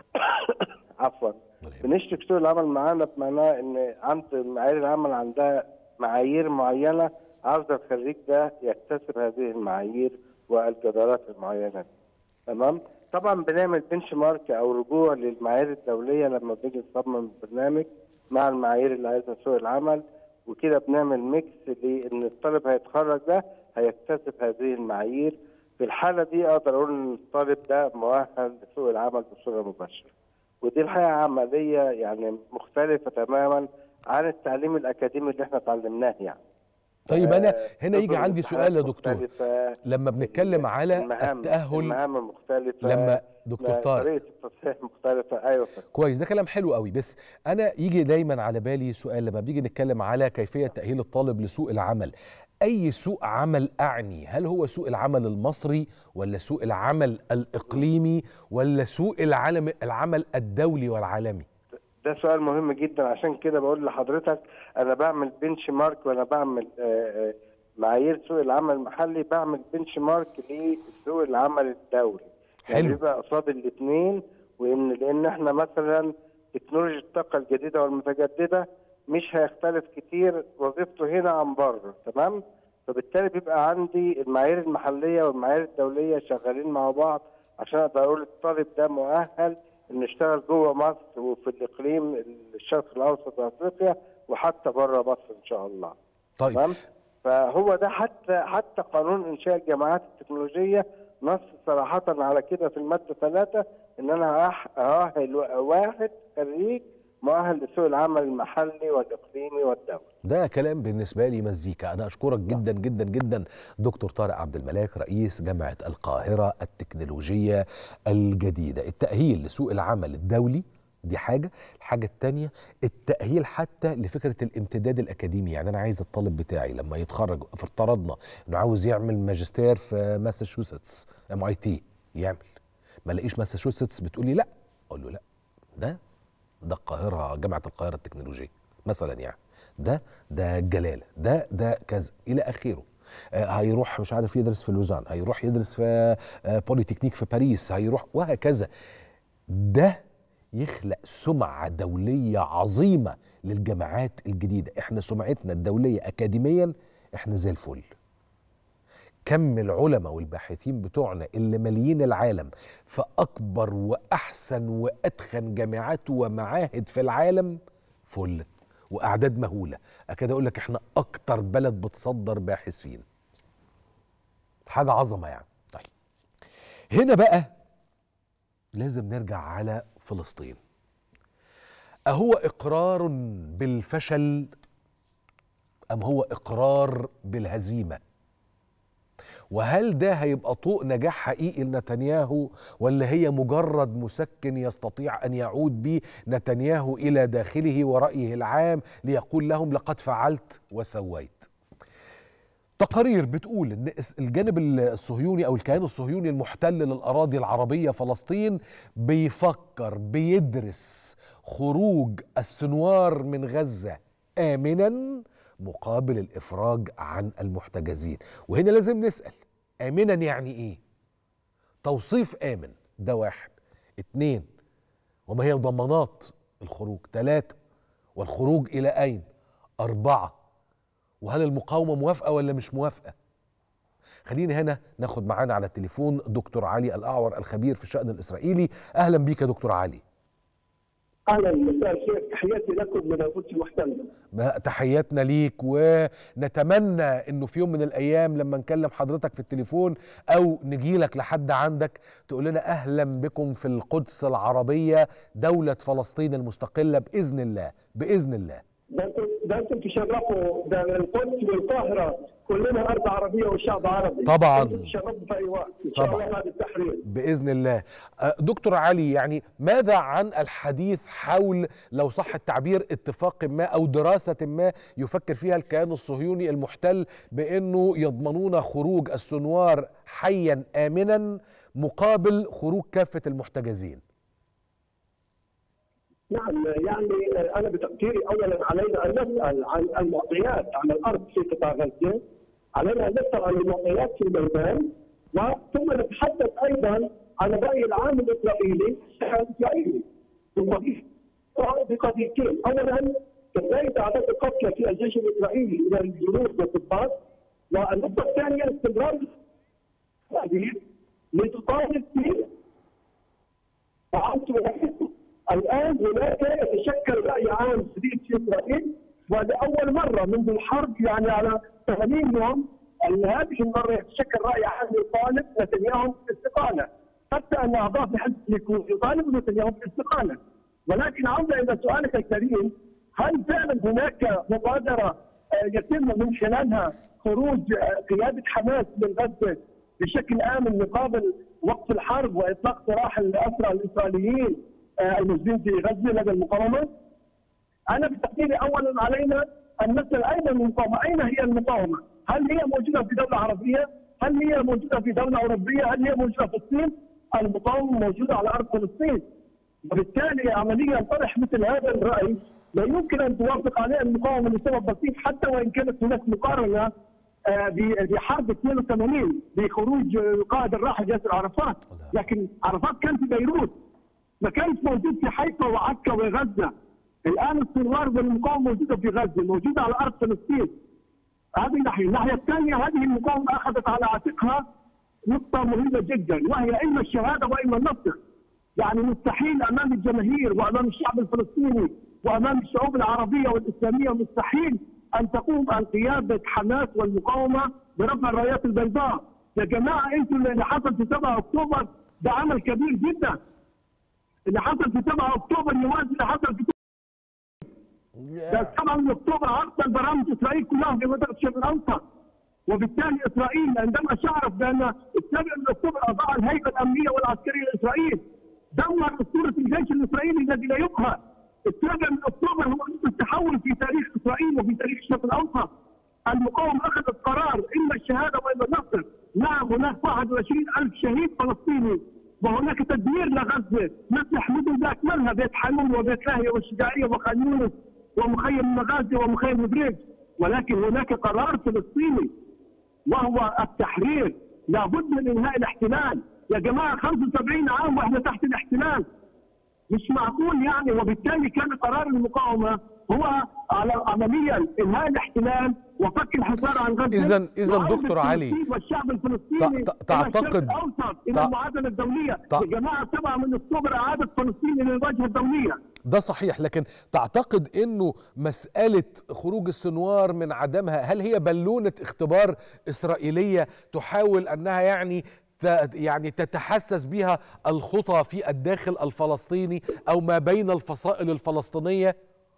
عفوا بنشرك سوق العمل معانا بمعناه ان عند معايير العمل عندها معايير معينه عاوزه الخريج ده يكتسب هذه المعايير والجدارات المعينه دي. تمام طبعا بنعمل بنش مارك او رجوع للمعايير الدوليه لما بنيجي نصمم برنامج مع المعايير اللي عايزها سوق العمل وكده بنعمل ميكس لان الطالب هيتخرج ده هيكتسب هذه المعايير في الحاله دي اقدر اقول ان الطالب ده مؤهل لسوق العمل بصوره مباشره ودي الحقيقه عمليه يعني مختلفه تماما عن التعليم الاكاديمي اللي احنا اتعلمناه يعني طيب انا آه، هنا يجي نظم عندي الامتحانات سؤال يا دكتور مختلفة، لما بنتكلم على المهام التاهل المهام مختلفه لما دكتور طارق طريقه التصحيح مختلفه ايوه فندم. كويس ده كلام حلو قوي بس انا يجي دايما على بالي سؤال لما بنيجي نتكلم على كيفيه تاهيل الطالب لسوق العمل اي سوق عمل اعني هل هو سوق العمل المصري ولا سوق العمل الاقليمي ولا سوق العالم العمل الدولي والعالمي ده سؤال مهم جدا عشان كده بقول لحضرتك انا بعمل بنش مارك وانا بعمل آه، آه، معايير سوق العمل المحلي بعمل بنش مارك لسوق العمل الدولي يعني حلو. بيبقى قصاد الاثنين وان لان احنا مثلا تكنولوجيا الطاقه الجديده والمتجدده مش هيختلف كتير وظيفته هنا عن بره تمام فبالتالي بيبقى عندي المعايير المحليه والمعايير الدوليه شغالين مع بعض عشان اقدر اقول الطالب ده مؤهل انه يشتغل جوه مصر وفي الاقليم الشرق الاوسط وافريقيا وحتى بره مصر ان شاء الله طيب تمام فهو ده حتى حتى قانون انشاء الجامعات التكنولوجيه نص صراحه على كده في الماده ثلاثه ان انا هأح- هأهل واحد خريج مؤهل لسوق العمل المحلي والاقليمي والدولي ده كلام بالنسبه لي مزيكا انا اشكرك جدا جدا جدا دكتور طارق عبد الملاك رئيس جامعه القاهره التكنولوجيه الجديده التاهيل لسوق العمل الدولي دي حاجه الحاجه الثانيه التاهيل حتى لفكره الامتداد الاكاديمي يعني انا عايز الطالب بتاعي لما يتخرج افترضنا انه عاوز يعمل ماجستير في ماساتشوستس ام اي تي يعمل ما الاقيش ماساتشوستس بتقول لي لا اقول له لا ده ده القاهره جامعه القاهره التكنولوجيه مثلا يعني ده ده جلاله ده ده كذا الى اخره آه، هيروح مش عارف يدرس في لوزان هيروح يدرس في آه، بوليتكنيك في باريس هيروح وهكذا ده يخلق سمعة دولية عظيمة للجامعات الجديدة احنا سمعتنا الدولية أكاديميا احنا زي الفل كم العلماء والباحثين بتوعنا اللي ماليين العالم في أكبر وأحسن وأدخن جامعات ومعاهد في العالم فل وأعداد مهولة أكاد أقول لك إحنا أكتر بلد بتصدر باحثين حاجة عظمة يعني طيب هنا بقى لازم نرجع على فلسطين أهو إقرار بالفشل أم هو إقرار بالهزيمة وهل ده هيبقى طوق نجاح حقيقي لنتنياهو ولا هي مجرد مسكن يستطيع ان يعود به نتنياهو الى داخله ورأيه العام ليقول لهم لقد فعلت وسويت تقارير بتقول ان الجانب الصهيوني او الكيان الصهيوني المحتل للاراضي العربيه فلسطين بيفكر بيدرس خروج السنوار من غزه امنا مقابل الافراج عن المحتجزين وهنا لازم نسال امنا يعني ايه توصيف امن ده واحد اتنين وما هي ضمانات الخروج ثلاثة والخروج إلى أين أربعة وهل المقاومة موافقة ولا مش موافقة خليني هنا ناخد معانا على التليفون دكتور علي الأعور الخبير في الشأن الإسرائيلي أهلا بيك يا دكتور علي اهلا مساء الخير تحياتي لكم من القدس المحتله ما- تحياتنا ليك ونتمنى انه في يوم من الايام لما نكلم حضرتك في التليفون او نجيلك لحد عندك تقول لنا اهلا بكم في القدس العربيه دوله فلسطين المستقله باذن الله باذن الله ده انتوا اذا انتم تشرفوا ده القدس والقاهره كلنا ارض عربيه والشعب عربي طبعاً. انتم تشرفوا في اي وقت ان شاء طبعاً. الله بعد التحرير باذن الله أه، دكتور علي يعني ماذا عن الحديث حول لو صح التعبير اتفاق ما او دراسه ما يفكر فيها الكيان الصهيوني المحتل بانه يضمنون خروج السنوار حيا امنا مقابل خروج كافه المحتجزين نعم يعني انا بتقديري اولا علينا ان نسال عن المعطيات على الارض في قطاع غزه علينا ان نسال عن المعطيات في الميدان ثم نتحدث ايضا عن الراي العام الاسرائيلي الشعب الاسرائيلي بقضية- بقضيتين اولا بدايه اعداد القتلى في الجيش الاسرائيلي الى الجنود والضباط والنقطه الثانيه استمرار الاسرائيل لتطالب به وعودت إليه. الان هناك يتشكل راي عام جديد في اسرائيل ولاول مره منذ الحرب يعني على 80 يوم ان هذه المره يتشكل راي عام يطالب نتنياهو بالاستقاله حتى ان اعضاء في حزب الليكود يطالبوا نتنياهو بالاستقاله ولكن عوده الى سؤالك الكريم هل فعلا هناك مبادره آه، يتم من خلالها خروج آه، قياده حماس من غزه بشكل امن مقابل وقف الحرب واطلاق سراح الاسرى الاسرائيليين آه، الموجودين في غزه لدى المقاومه؟ انا بتقديري اولا علينا ان نسال اين المقاومه؟ اين هي المقاومه؟ هل هي موجوده في دوله عربيه؟ هل هي موجوده في دوله اوروبيه؟ هل هي موجوده في الصين؟ المقاومه موجوده على ارض فلسطين. وبالتالي عمليا طرح مثل هذا الراي لا يمكن ان توافق عليه المقاومه لسبب بسيط حتى وان كانت هناك مقارنه آه، ب- بحرب 82 بخروج آه، القائد الراحل ياسر عرفات لكن عرفات كان في بيروت ما كانش موجود في حيفا وعكا وغزه الان الثوار والمقاومه موجوده في غزه موجوده على ارض فلسطين هذه ناحيه، الناحيه الثانيه هذه المقاومه اخذت على عاتقها نقطه مهمه جدا وهي اما الشهاده واما النصر يعني مستحيل امام الجماهير وامام الشعب الفلسطيني وامام الشعوب العربيه والاسلاميه مستحيل ان تقوم عن قياده حماس والمقاومه برفع الرايات البيضاء يا جماعه انتوا اللي حصل في 7 اكتوبر ده عمل كبير جدا اللي حصل في 7 اكتوبر يوازي اللي حصل في ده 7 اكتوبر عطل برامج اسرائيل كلها في منطقه الشرق الاوسط وبالتالي اسرائيل عندما شعرت بان السابع من اكتوبر اضاع الهيبه الامنيه والعسكريه لاسرائيل دمر اسطوره الجيش الاسرائيلي الذي لا يقهر السابع من اكتوبر هو نقطه تحول في تاريخ اسرائيل وفي تاريخ الشرق الاوسط المقاومه اخذت قرار اما الشهاده واما النصر نعم هناك 21 الف شهيد فلسطيني وهناك تدمير لغزه مسح مدن باكملها بيت حنون وبيت لاهيه والشجاعيه وخان يونس ومخيم المغازي ومخيم بريج ولكن هناك قرار فلسطيني وهو التحرير لابد من انهاء الاحتلال يا جماعه 75 عام واحنا تحت الاحتلال مش معقول يعني وبالتالي كان قرار المقاومه هو على عمليا انهاء الاحتلال وفك الحصار عن غزه إذن- إذن وعودة دكتور علي، فلسطين والشعب الفلسطيني ت- ت- إلى الشرق تعتقد- الاوسط الى تع- المعادله الدوليه تع- يا جماعه 7 من اكتوبر اعادت فلسطين الى الواجهه الدوليه ده صحيح لكن تعتقد انه مسألة خروج السنوار من عدمها هل هي بالونة اختبار اسرائيلية تحاول انها يعني ت- يعني تتحسس بها الخطى في الداخل الفلسطيني او ما بين الفصائل الفلسطينية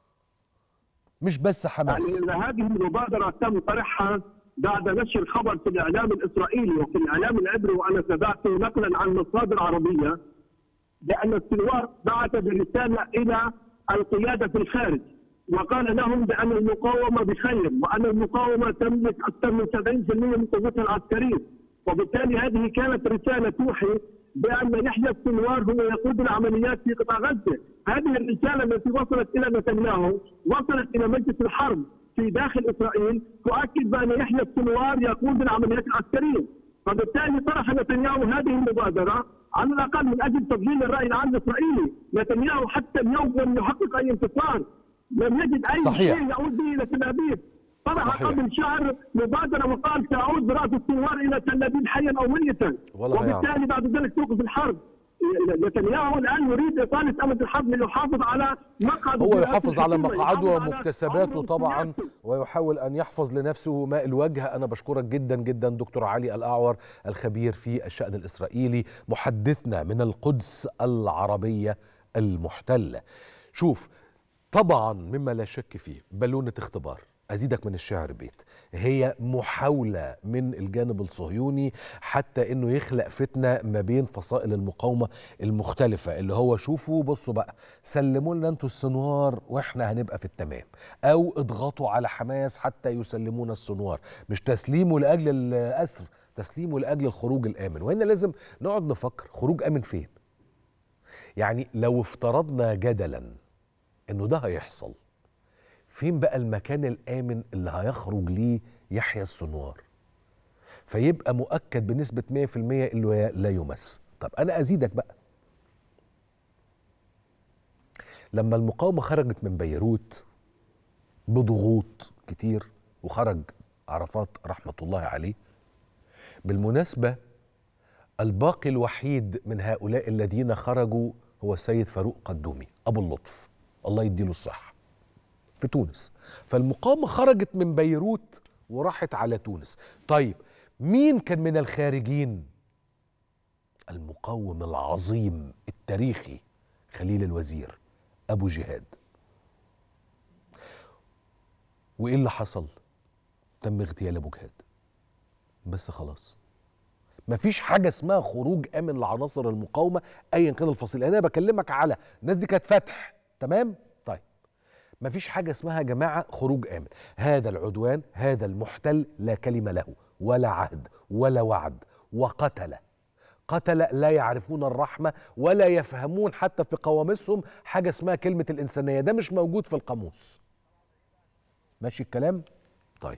مش بس حماس يعني إن هذه المبادرة تم طرحها بعد نشر الخبر في الإعلام الإسرائيلي وفي الإعلام العبري وأنا تابعته نقلا عن مصادر عربية بأن السنوار بعث برسالة إلى القيادة في الخارج وقال لهم بأن المقاومة بخير وأن المقاومة تملك أكثر من 70% من قوتها العسكرية وبالتالي هذه كانت رسالة توحي بأن يحيى السنوار هو يقود العمليات في قطاع غزة هذه الرسالة التي وصلت إلى نتنياهو وصلت إلى مجلس الحرب في داخل إسرائيل تؤكد بأن يحيى السنوار يقود العمليات العسكرية فبالتالي طرح نتنياهو هذه المبادرة على الأقل من أجل تضليل الرأي العام الإسرائيلي نتنياهو حتى اليوم لم يحقق أي انتصار لم يجد أي صحيح. شيء يعود به إلى تل أبيب طرح صحيح. قبل شهر مبادرة وقال سأعود برأس الثوار إلى تل أبيب حيا أو ميتا والله وبالتالي بعد ذلك توقف الحرب نتنياهو الآن يريد إطالة أمد الحرب ليحافظ على مقعد هو الرئاسة يحافظ على الحكومة، مقعده يحافظ على ومكتسباته عمره طبعا السياسي. ويحاول ان يحفظ لنفسه ماء الوجه انا بشكرك جدا جدا دكتور علي الاعور الخبير في الشان الاسرائيلي محدثنا من القدس العربيه المحتله شوف طبعا مما لا شك فيه بالونة اختبار أزيدك من الشعر بيت هي محاولة من الجانب الصهيوني حتى أنه يخلق فتنة ما بين فصائل المقاومة المختلفة اللي هو شوفوا بصوا بقى سلموا لنا انتوا السنوار واحنا هنبقى في التمام أو اضغطوا على حماس حتى يسلمونا السنوار مش تسليمه لأجل الأسر تسليمه لأجل الخروج الآمن وهنا لازم نقعد نفكر خروج آمن فين يعني لو افترضنا جدلا انه ده هيحصل فين بقى المكان الآمن اللي هيخرج ليه يحيى السنوار فيبقى مؤكد بنسبة 100% انه لا يمس طب انا ازيدك بقى لما المقاومة خرجت من بيروت بضغوط كتير وخرج عرفات رحمة الله عليه بالمناسبة الباقي الوحيد من هؤلاء الذين خرجوا هو السيد فاروق قدومي أبو اللطف الله يديله الصحة في تونس فالمقاومة خرجت من بيروت وراحت على تونس طيب مين كان من الخارجين المقاوم العظيم التاريخي خليل الوزير أبو جهاد وإيه اللي حصل تم اغتيال أبو جهاد بس خلاص مفيش حاجه اسمها خروج امن لعناصر المقاومه ايا كان الفصيل انا بكلمك على الناس دي كانت فتح تمام طيب مفيش حاجه اسمها يا جماعه خروج امن هذا العدوان هذا المحتل لا كلمه له ولا عهد ولا وعد وقتل قتل لا يعرفون الرحمه ولا يفهمون حتى في قواميسهم حاجه اسمها كلمه الانسانيه ده مش موجود في القاموس ماشي الكلام طيب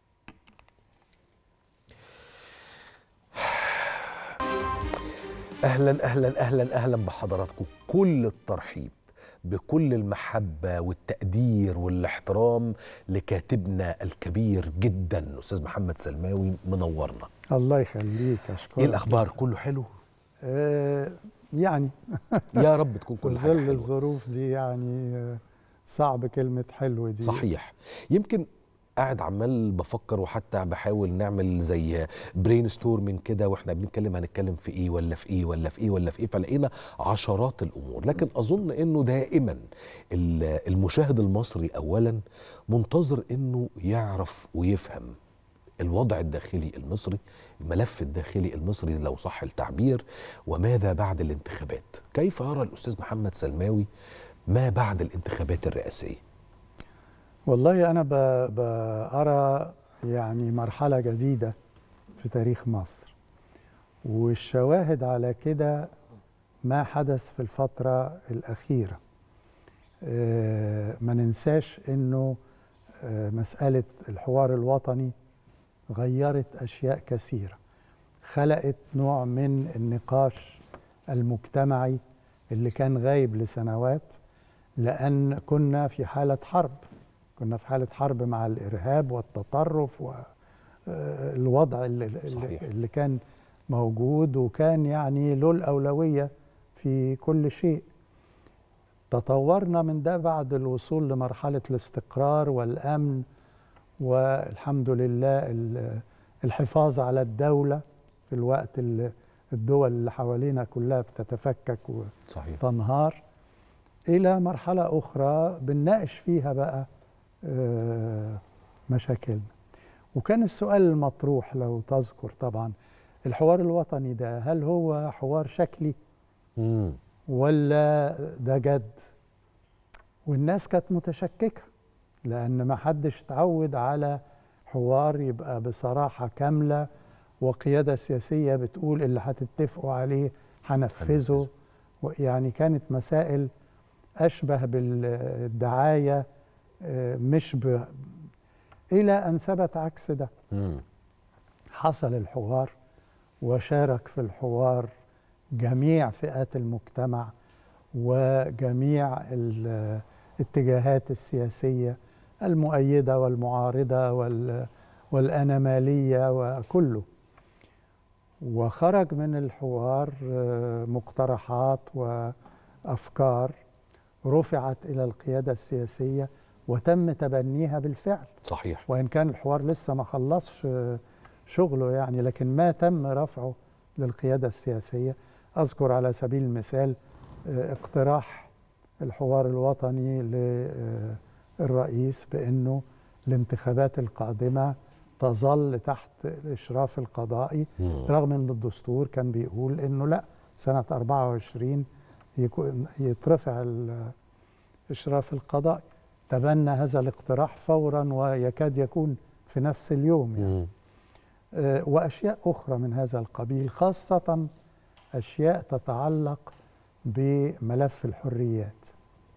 اهلا اهلا اهلا اهلا بحضراتكم كل الترحيب بكل المحبه والتقدير والاحترام لكاتبنا الكبير جدا استاذ محمد سلماوي منورنا الله يخليك اشكرك ايه الاخبار كله حلو آه يعني يا رب تكون في كل حاجه ظل حلوه الظروف دي يعني آه، صعب كلمة حلو دي صحيح يمكن قاعد عمال بفكر وحتى بحاول نعمل زي برين ستورمنج كده واحنا بنتكلم هنتكلم في ايه ولا في ايه ولا في ايه ولا في ايه فلقينا عشرات الامور لكن اظن انه دائما ال- المشاهد المصري اولا منتظر انه يعرف ويفهم الوضع الداخلي المصري الملف الداخلي المصري لو صح التعبير وماذا بعد الانتخابات كيف يرى الاستاذ محمد سلماوي ما بعد الانتخابات الرئاسيه والله أنا ب- بأرى يعني مرحلة جديدة في تاريخ مصر والشواهد على كده ما حدث في الفترة الأخيرة آه، ما ننساش أنه آه، مسألة الحوار الوطني غيرت أشياء كثيرة خلقت نوع من النقاش المجتمعي اللي كان غايب لسنوات لأن كنا في حالة حرب كنا في حالة حرب مع الإرهاب والتطرف والوضع اللي, صحيح. اللي كان موجود وكان يعني له الأولوية في كل شيء تطورنا من ده بعد الوصول لمرحلة الاستقرار والأمن والحمد لله ال- الحفاظ على الدولة في الوقت اللي الدول اللي حوالينا كلها بتتفكك و صحيح تنهار إلى مرحلة أخرى بنناقش فيها بقى آه، مشاكلنا وكان السؤال المطروح لو تذكر طبعا الحوار الوطني ده هل هو حوار شكلي مم. ولا ده جد والناس كانت متشككة لأن ما حدش اتعود على حوار يبقى بصراحة كاملة وقيادة سياسية بتقول اللي هتتفقوا عليه هنفذه يعني كانت مسائل أشبه بالدعاية آه، مش ب... إلى أن ثبت عكس ده مم. حصل الحوار وشارك في الحوار جميع فئات المجتمع وجميع الاتجاهات السياسية المؤيدة والمعارضة وال والأنمالية وكله وخرج من الحوار آه، مقترحات وأفكار رفعت إلى القيادة السياسية وتم تبنيها بالفعل صحيح وإن كان الحوار لسه ما خلصش آه، شغله يعني لكن ما تم رفعه للقيادة السياسية أذكر على سبيل المثال آه، اقتراح الحوار الوطني للرئيس بأنه الانتخابات القادمة تظل تحت الإشراف القضائي مم. رغم أن الدستور كان بيقول أنه لا سنة 24 يكون يترفع الإشراف القضائي تبنى هذا الاقتراح فورا ويكاد يكون في نفس اليوم يعني. مم. آه، واشياء اخرى من هذا القبيل خاصه اشياء تتعلق بملف الحريات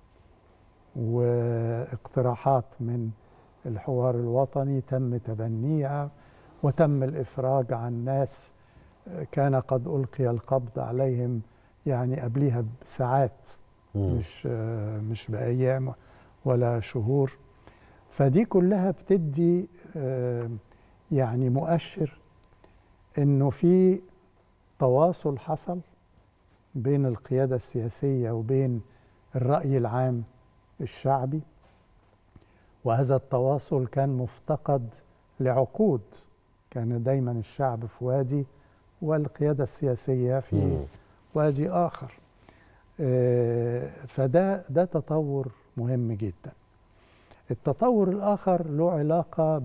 واقتراحات من الحوار الوطني تم تبنيها وتم الافراج عن ناس آه، كان قد القي القبض عليهم يعني قبلها بساعات مم. مش آه، مش بايام ولا شهور فدي كلها بتدي آه، يعني مؤشر انه في تواصل حصل بين القياده السياسيه وبين الراي العام الشعبي وهذا التواصل كان مفتقد لعقود كان دايما الشعب في وادي والقياده السياسيه في مم. وادي اخر آه، فده ده تطور مهم جدا التطور الاخر له علاقه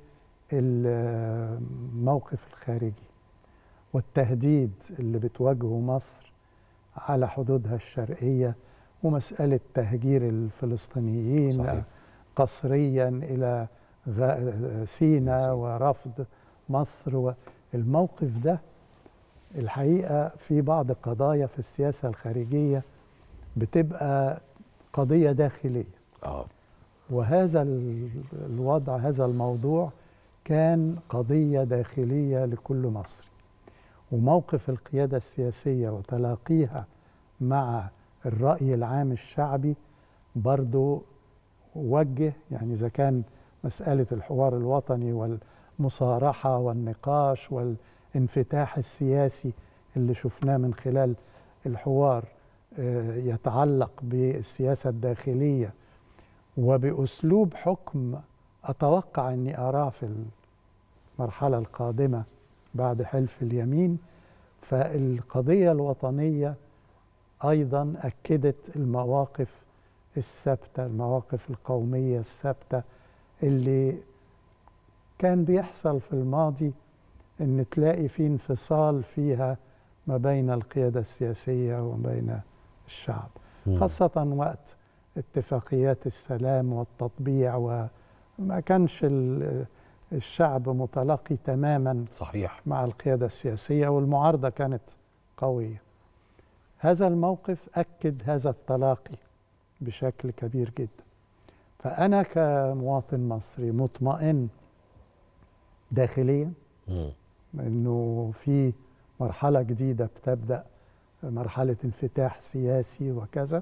بالموقف الخارجي والتهديد اللي بتواجهه مصر على حدودها الشرقيه ومساله تهجير الفلسطينيين صحيح. قسريا الى غ- سيناء ورفض مصر والموقف ده الحقيقه في بعض قضايا في السياسه الخارجيه بتبقى قضيه داخليه اه وهذا ال- الوضع هذا الموضوع كان قضيه داخليه لكل مصري وموقف القياده السياسيه وتلاقيها مع الراي العام الشعبي برضو وجه يعني اذا كان مساله الحوار الوطني والمصارحه والنقاش والانفتاح السياسي اللي شفناه من خلال الحوار آه، يتعلق بالسياسه الداخليه وباسلوب حكم اتوقع اني اراه في المرحله القادمه بعد حلف اليمين فالقضيه الوطنيه ايضا اكدت المواقف الثابته المواقف القوميه الثابته اللي كان بيحصل في الماضي ان تلاقي في انفصال فيها ما بين القياده السياسيه وما بين الشعب مم. خاصه وقت اتفاقيات السلام والتطبيع وما كانش ال- الشعب متلاقي تماما صحيح مع القيادة السياسية والمعارضة كانت قوية هذا الموقف أكد هذا التلاقي بشكل كبير جدا فأنا كمواطن مصري مطمئن داخليا مم. انه في مرحله جديده بتبدا مرحله انفتاح سياسي وكذا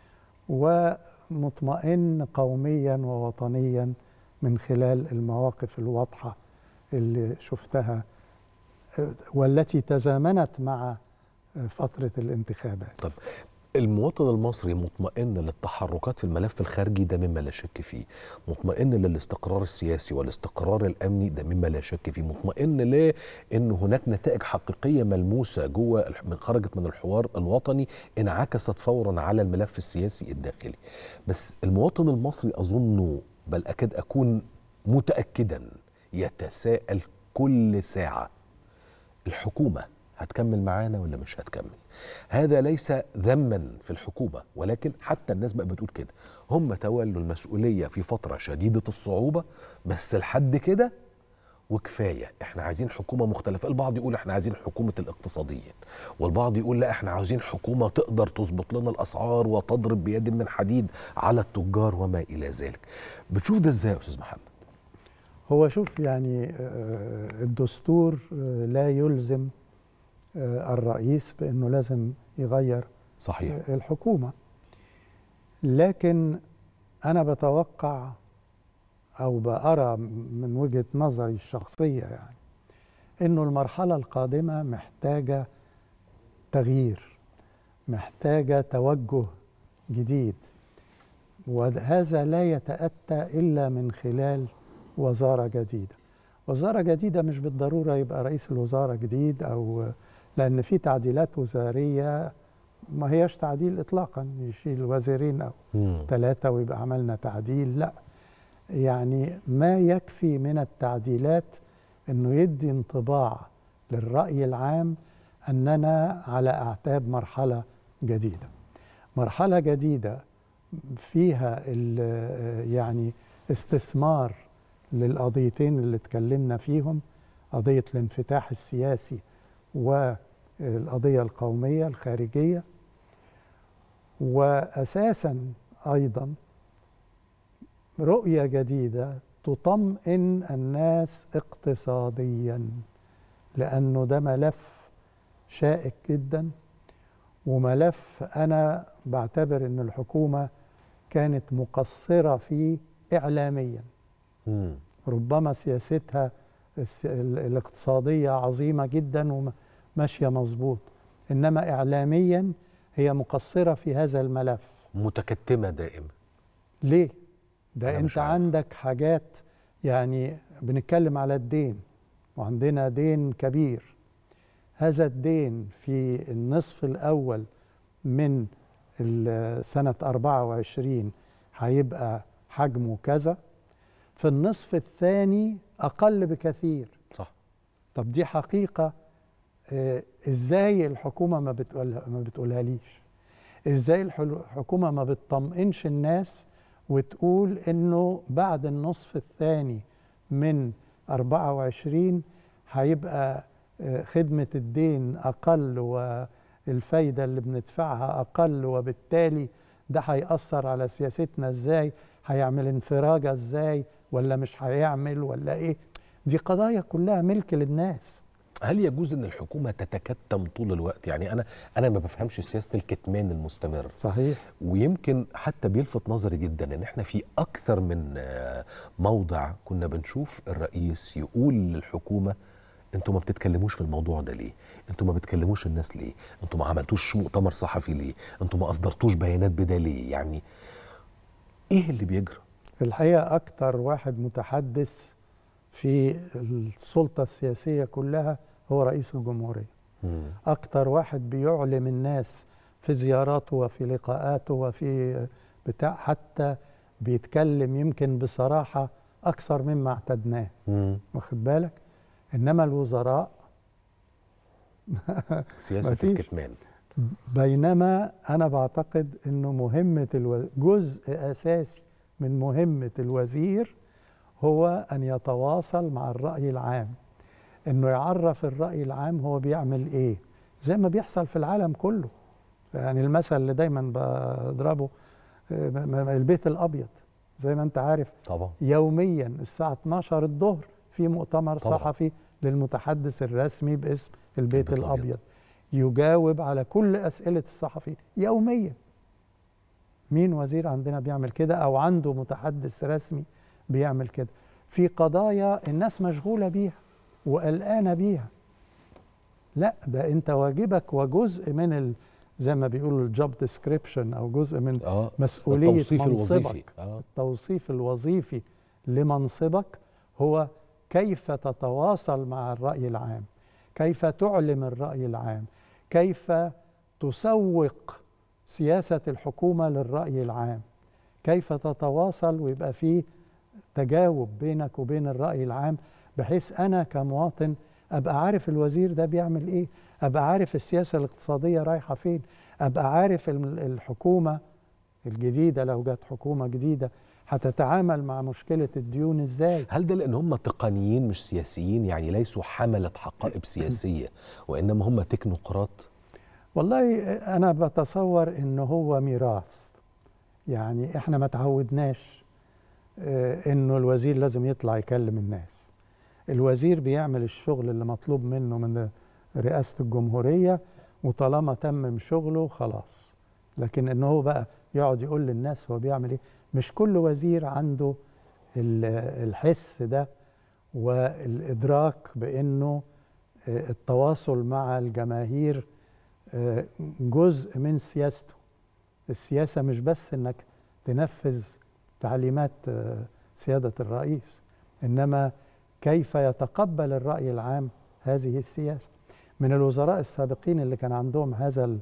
ومطمئن قوميا ووطنيا من خلال المواقف الواضحه اللي شفتها والتي تزامنت مع فتره الانتخابات طب المواطن المصري مطمئن للتحركات في الملف الخارجي ده مما لا شك فيه مطمئن للاستقرار السياسي والاستقرار الامني ده مما لا شك فيه مطمئن لان هناك نتائج حقيقيه ملموسه جوه الح- من خرجت من الحوار الوطني انعكست فورا على الملف السياسي الداخلي بس المواطن المصري اظن بل اكاد اكون متاكدا يتساءل كل ساعه الحكومه هتكمل معانا ولا مش هتكمل هذا ليس ذما في الحكومه ولكن حتى الناس بقى بتقول كده هم تولوا المسؤوليه في فتره شديده الصعوبه بس لحد كده وكفايه احنا عايزين حكومه مختلفه البعض يقول احنا عايزين حكومه الاقتصاديين والبعض يقول لا احنا عاوزين حكومه تقدر تظبط لنا الاسعار وتضرب بيد من حديد على التجار وما الى ذلك بتشوف ده ازاي يا استاذ محمد هو شوف يعني آه، الدستور آه، لا يلزم آه، الرئيس بانه لازم يغير صحيح الحكومه لكن انا بتوقع او بارى من وجهه نظري الشخصيه يعني انه المرحله القادمه محتاجه تغيير محتاجه توجه جديد وهذا لا يتاتى الا من خلال وزاره جديده وزاره جديده مش بالضروره يبقى رئيس الوزاره جديد او لان في تعديلات وزاريه ما هياش تعديل اطلاقا يشيل وزيرين او مم. ثلاثه ويبقى عملنا تعديل لا يعني ما يكفي من التعديلات انه يدي انطباع للراي العام اننا على اعتاب مرحله جديده مرحله جديده فيها ال- يعني استثمار للقضيتين اللي اتكلمنا فيهم قضيه الانفتاح السياسي والقضيه القوميه الخارجيه واساسا ايضا رؤيه جديده تطمئن الناس اقتصاديا لانه ده ملف شائك جدا وملف انا بعتبر ان الحكومه كانت مقصره فيه اعلاميا مم. ربما سياستها الس- ال- الاقتصاديه عظيمه جدا وماشيه مظبوط انما اعلاميا هي مقصره في هذا الملف متكتمه دائما ليه ده أنا انت مش عارف. عندك حاجات يعني بنتكلم على الدين وعندنا دين كبير هذا الدين في النصف الاول من ال- سنه 24 هيبقى حجمه كذا في النصف الثاني اقل بكثير صح طب دي حقيقة آه، ازاي الحكومة ما بتقولها ما بتقولها ليش ازاي الحل- الحكومة ما بتطمئنش الناس وتقول انه بعد النصف الثاني من 24 هيبقى آه، خدمة الدين اقل والفايدة اللي بندفعها اقل وبالتالي ده هيأثر على سياستنا ازاي هيعمل انفراجة ازاي ولا مش هيعمل ولا ايه دي قضايا كلها ملك للناس هل يجوز ان الحكومه تتكتم طول الوقت يعني انا انا ما بفهمش سياسه الكتمان المستمر صحيح ويمكن حتى بيلفت نظري جدا ان احنا في اكثر من آه، موضع كنا بنشوف الرئيس يقول للحكومه انتوا ما بتتكلموش في الموضوع ده ليه؟ انتوا ما بتكلموش الناس ليه؟ انتوا ما عملتوش مؤتمر صحفي ليه؟ انتوا ما اصدرتوش بيانات بده ليه؟ يعني ايه اللي بيجرى؟ في الحقيقة أكتر واحد متحدث في السلطة السياسية كلها هو رئيس الجمهورية مم. أكتر واحد بيعلم الناس في زياراته وفي لقاءاته وفي بتاع حتى بيتكلم يمكن بصراحة أكثر مما اعتدناه مم. واخد بالك إنما الوزراء سياسه مفيش. الكتمان بينما أنا بعتقد أنه مهمة الو... جزء أساسي من مهمة الوزير هو أن يتواصل مع الرأي العام أنه يعرف الرأي العام هو بيعمل إيه زي ما بيحصل في العالم كله يعني المثل اللي دايما بضربه آه، م- م- البيت الأبيض زي ما أنت عارف طبعا يوميا الساعة 12 الظهر في مؤتمر طبعا. صحفي للمتحدث الرسمي باسم البيت, البيت الأبيض. الأبيض يجاوب على كل أسئلة الصحفي يوميا مين وزير عندنا بيعمل كده أو عنده متحدث رسمي بيعمل كده في قضايا الناس مشغولة بيها وقلقانة بيها لا ده انت واجبك وجزء من ال زي ما بيقولوا الجوب ديسكريبشن او جزء من اه مسؤولية التوصيف الوظيفي منصبك اه التوصيف الوظيفي لمنصبك هو كيف تتواصل مع الرأي العام كيف تعلم الرأي العام كيف تسوق سياسة الحكومة للرأي العام كيف تتواصل ويبقى فيه تجاوب بينك وبين الرأي العام بحيث أنا كمواطن أبقى عارف الوزير ده بيعمل إيه أبقى عارف السياسة الاقتصادية رايحة فين أبقى عارف الم- الحكومة الجديدة لو جت حكومة جديدة هتتعامل مع مشكلة الديون إزاي هل ده لان هم تقنيين مش سياسيين يعني ليسوا حمله حقائب سياسيه وانما هم تكنوقراط والله أنا بتصور إن هو ميراث يعني إحنا ما تعودناش آه، إنه الوزير لازم يطلع يكلم الناس الوزير بيعمل الشغل اللي مطلوب منه من رئاسة الجمهورية وطالما تمم شغله خلاص لكن إن هو بقى يقعد يقول للناس هو بيعمل إيه مش كل وزير عنده ال- الحس ده والإدراك بإنه آه، التواصل مع الجماهير آه، جزء من سياسته السياسة مش بس انك تنفذ تعليمات آه، سيادة الرئيس انما كيف يتقبل الرأي العام هذه السياسة من الوزراء السابقين اللي كان عندهم هذا ال-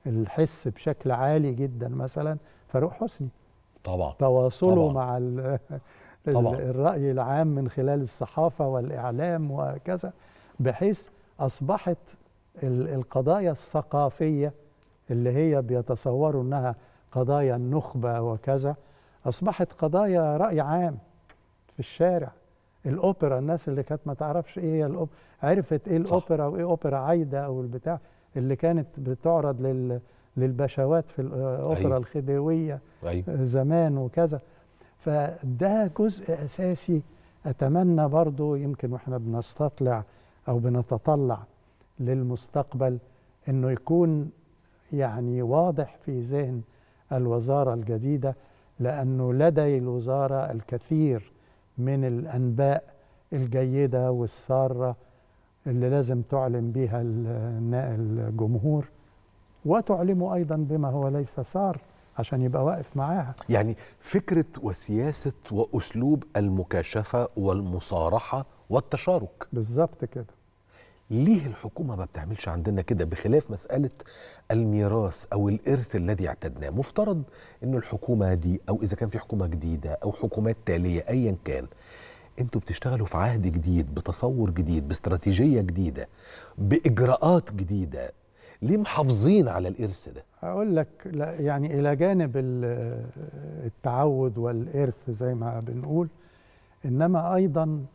الحس بشكل عالي جدا مثلا فاروق حسني طبعا تواصله طبعاً. مع ال ال طبعاً. الرأي العام من خلال الصحافة والإعلام وكذا بحيث أصبحت ال- القضايا الثقافية اللي هي بيتصوروا أنها قضايا النخبة وكذا أصبحت قضايا رأي عام في الشارع الأوبرا الناس اللي كانت ما تعرفش إيه هي الأوبرا عرفت إيه الأوبرا وإيه أوبرا عايدة أو البتاع اللي كانت بتعرض لل للبشوات في الأوبرا أيوة. الخديوية ايوه زمان وكذا فده جزء اساسي اتمنى برضو يمكن واحنا بنستطلع او بنتطلع للمستقبل انه يكون يعني واضح في ذهن الوزاره الجديده لانه لدي الوزاره الكثير من الانباء الجيده والساره اللي لازم تعلم بها ال- الجمهور وتعلمه ايضا بما هو ليس سار عشان يبقى واقف معاها يعني فكره وسياسه واسلوب المكاشفه والمصارحه والتشارك بالظبط كده ليه الحكومة ما بتعملش عندنا كده بخلاف مسألة الميراث أو الإرث الذي اعتدناه مفترض أنه الحكومة دي أو إذا كان في حكومة جديدة أو حكومات تالية أيا كان انتوا بتشتغلوا في عهد جديد بتصور جديد باستراتيجية جديدة بإجراءات جديدة ليه محافظين على الإرث ده اقول لك لا يعني الى جانب ال- التعود والارث زي ما بنقول انما ايضا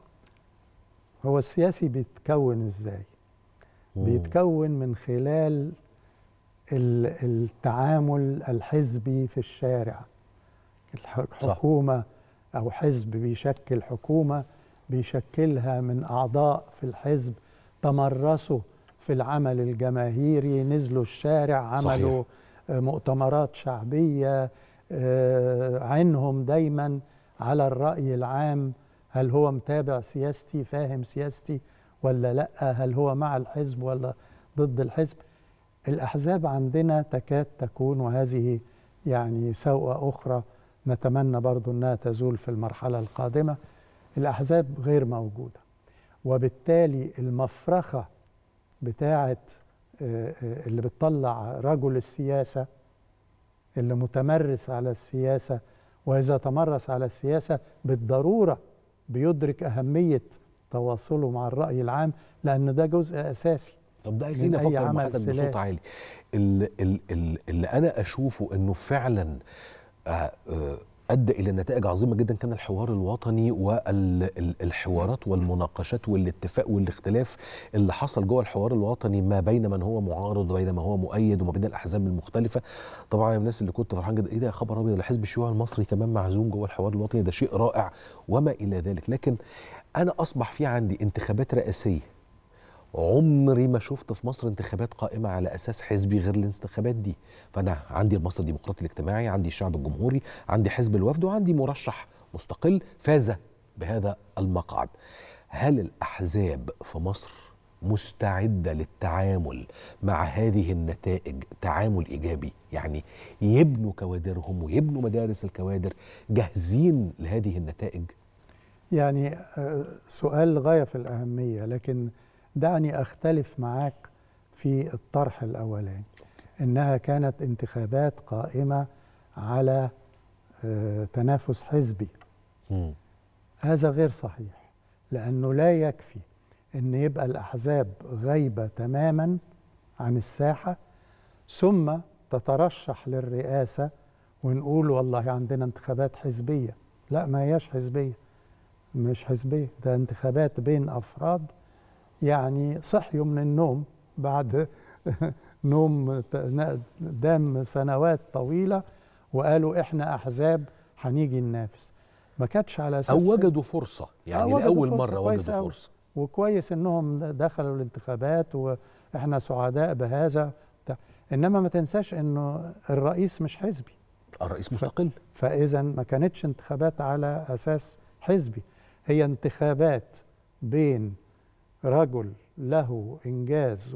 هو السياسي بيتكون ازاي بيتكون من خلال ال- التعامل الحزبي في الشارع الح- الحكومة أو حزب بيشكل حكومة بيشكلها من أعضاء في الحزب تمرسوا في العمل الجماهيري نزلوا الشارع عملوا آه، مؤتمرات شعبية آه، عينهم دايما على الرأي العام هل هو متابع سياستي فاهم سياستي ولا لا هل هو مع الحزب ولا ضد الحزب الأحزاب عندنا تكاد تكون وهذه يعني سوءة أخرى نتمنى برضو أنها تزول في المرحلة القادمة الأحزاب غير موجودة وبالتالي المفرخة بتاعة آه، آه، اللي بتطلع رجل السياسة اللي متمرس على السياسة وإذا تمرس على السياسة بالضرورة بيدرك أهمية تواصله مع الرأي العام لأن ده جزء أساسي طب ده من خليني أي افكر عمل مع حضرتك بصوت سلاسي. عالي ال- ال- ال- اللي انا اشوفه انه فعلا آه، آه، ادى الى نتائج عظيمه جدا كان الحوار الوطني والحوارات والمناقشات والاتفاق والاختلاف اللي حصل جوه الحوار الوطني ما بين من هو معارض وبين ما هو مؤيد وما بين الاحزاب المختلفه طبعا الناس اللي كنت فرحان جدا ايه ده يا خبر ابيض ده حزب الشيوعي المصري كمان معزوم جوه الحوار الوطني ده شيء رائع وما الى ذلك لكن انا اصبح في عندي انتخابات رئاسيه عمري ما شفت في مصر انتخابات قائمة على أساس حزبي غير الانتخابات دي فأنا عندي المصري الديمقراطي الاجتماعي عندي الشعب الجمهوري عندي حزب الوفد وعندي مرشح مستقل فاز بهذا المقعد هل الأحزاب في مصر مستعدة للتعامل مع هذه النتائج تعامل إيجابي يعني يبنوا كوادرهم ويبنوا مدارس الكوادر جاهزين لهذه النتائج يعني آه، سؤال غاية في الأهمية لكن دعني أختلف معاك في الطرح الأولاني إنها كانت انتخابات قائمة على آه، تنافس حزبي مم. هذا غير صحيح لأنه لا يكفي أن يبقى الأحزاب غايبة تماما عن الساحة ثم تترشح للرئاسة ونقول والله عندنا انتخابات حزبية لا ما هياش حزبية مش حزبية ده انتخابات بين أفراد يعني صحيوا من النوم بعد نوم ت- دام سنوات طويلة وقالوا احنا أحزاب هنيجي ننافس ما كانتش على أساس أو وجدوا فرصة يعني وجدوا لأول فرصة مرة كويس وجدوا أوي. فرصة وكويس انهم دخلوا الانتخابات واحنا سعداء بهذا بتاع. انما ما تنساش انه الرئيس مش حزبي الرئيس مستقل فاذا ما كانتش انتخابات على اساس حزبي هي انتخابات بين رجل له انجاز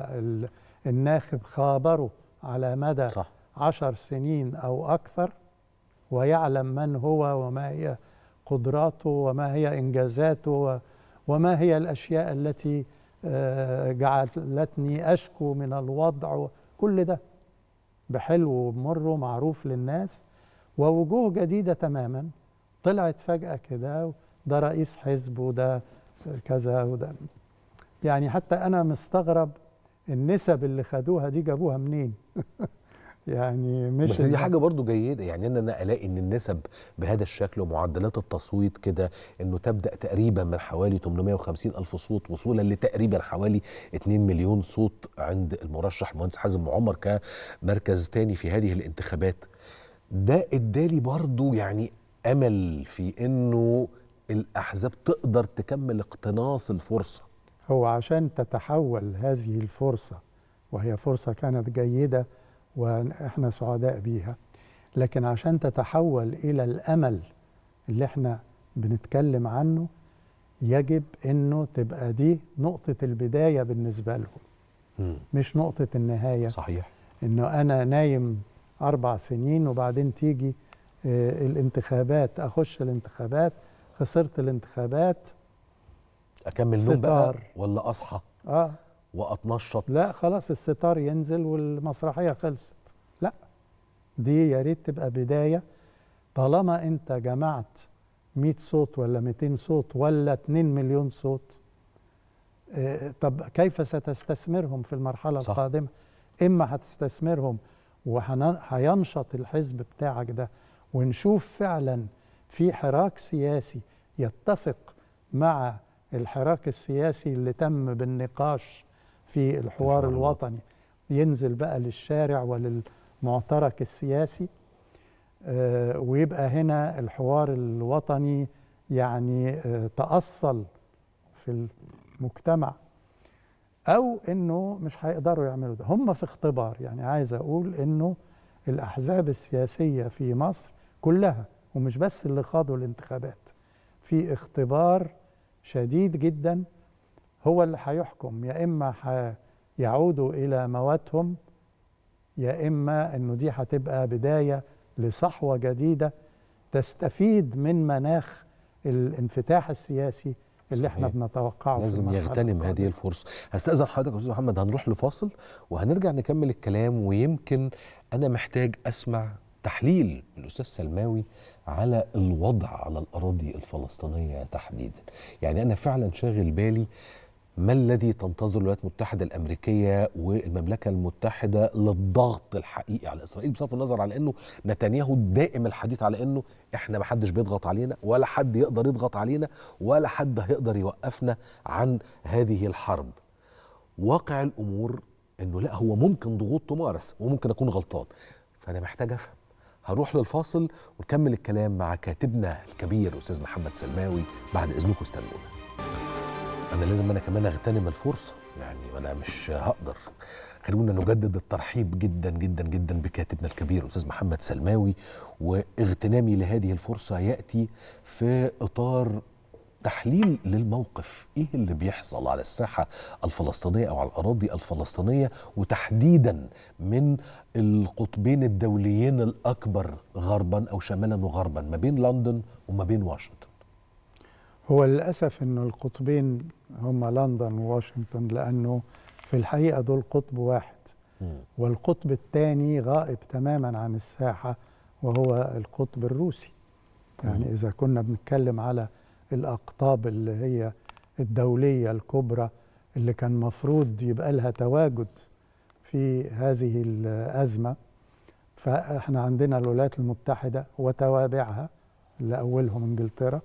والناخب خابره على مدى صح عشر سنين او اكثر ويعلم من هو وما هي قدراته وما هي انجازاته و- وما هي الاشياء التي آه، جعلتني اشكو من الوضع كل ده بحلو وبمره معروف للناس ووجوه جديدة تماما طلعت فجأة كده ده رئيس حزب وده كذا وده يعني حتى أنا مستغرب النسب اللي خدوها دي جابوها منين يعني مش بس دي إن- حاجه برضو جيده يعني ان انا الاقي ان النسب بهذا الشكل ومعدلات التصويت كده انه تبدا تقريبا من حوالي 850 الف صوت وصولا لتقريبا حوالي 2 مليون صوت عند المرشح المهندس حازم عمر كمركز تاني في هذه الانتخابات ده ادالي برضو يعني امل في انه الاحزاب تقدر تكمل اقتناص الفرصه هو عشان تتحول هذه الفرصة وهي فرصة كانت جيدة وإحنا سعداء بيها لكن عشان تتحول إلى الأمل اللي إحنا بنتكلم عنه يجب إنه تبقى دي نقطة البداية بالنسبة لهم مم. مش نقطة النهاية صحيح إنه أنا نايم أربع سنين وبعدين تيجي آه، الانتخابات أخش الانتخابات خسرت الانتخابات اكمل نوم بقى ستار. ولا اصحى آه واتنشط لا خلاص الستار ينزل والمسرحية خلصت لا دي يا ريت تبقى بداية طالما انت جمعت 100 صوت ولا 200 صوت ولا 2 مليون صوت آه، طب كيف ستستثمرهم في المرحلة صح. القادمة إما هتستثمرهم وهينشط الحزب بتاعك ده ونشوف فعلا في حراك سياسي يتفق مع الحراك السياسي اللي تم بالنقاش في الحوار الحوار الوطني ينزل بقى للشارع وللمعترك السياسي آه، ويبقى هنا الحوار الوطني يعني آه، تأصل في المجتمع أو إنه مش هيقدروا يعملوا ده هم في اختبار يعني عايز أقول إنه الأحزاب السياسية في مصر كلها ومش بس اللي خاضوا الانتخابات في اختبار شديد جدا هو اللي هيحكم يا إما هيعودوا إلى مواتهم يا إما إنه دي هتبقى بداية لصحوة جديدة تستفيد من مناخ الانفتاح السياسي اللي احنا صحيح. بنتوقعه في لازم المرحلة يغتنم هذه القادمة. الفرصة هستأذن حضرتك يا أستاذ محمد هنروح لفاصل وهنرجع نكمل الكلام ويمكن أنا محتاج أسمع تحليل من الأستاذ سلماوي على الوضع على الأراضي الفلسطينية تحديدا يعني أنا فعلا شاغل بالي ما الذي تنتظر الولايات المتحدة الأمريكية والمملكة المتحدة للضغط الحقيقي على إسرائيل بصرف النظر على أنه نتنياهو دائم الحديث على أنه إحنا ما حدش بيضغط علينا ولا حد يقدر يضغط علينا ولا حد هيقدر يوقفنا عن هذه الحرب واقع الأمور أنه لا هو ممكن ضغوط تمارس وممكن أكون غلطان فأنا محتاج أفهم هروح للفاصل ونكمل الكلام مع كاتبنا الكبير أستاذ محمد سلماوي بعد إذنكم استنونا انا لازم انا كمان اغتنم الفرصه يعني انا مش هقدر خلونا نجدد الترحيب جدا جدا جدا بكاتبنا الكبير استاذ محمد سلماوي واغتنامي لهذه الفرصه ياتي في اطار تحليل للموقف ايه اللي بيحصل على الساحه الفلسطينيه او على الاراضي الفلسطينيه وتحديدا من القطبين الدوليين الاكبر غربا او شمالا وغربا ما بين لندن وما بين واشنطن هو للأسف إنه القطبين هم لندن وواشنطن لأنه في الحقيقة دول قطب واحد مم. والقطب الثاني غائب تماما عن الساحة وهو القطب الروسي يعني إذا كنا بنتكلم على الأقطاب اللي هي الدولية الكبرى اللي كان مفروض يبقى لها تواجد في هذه الأزمة فإحنا عندنا الولايات المتحدة وتوابعها اللي أولهم إنجلترا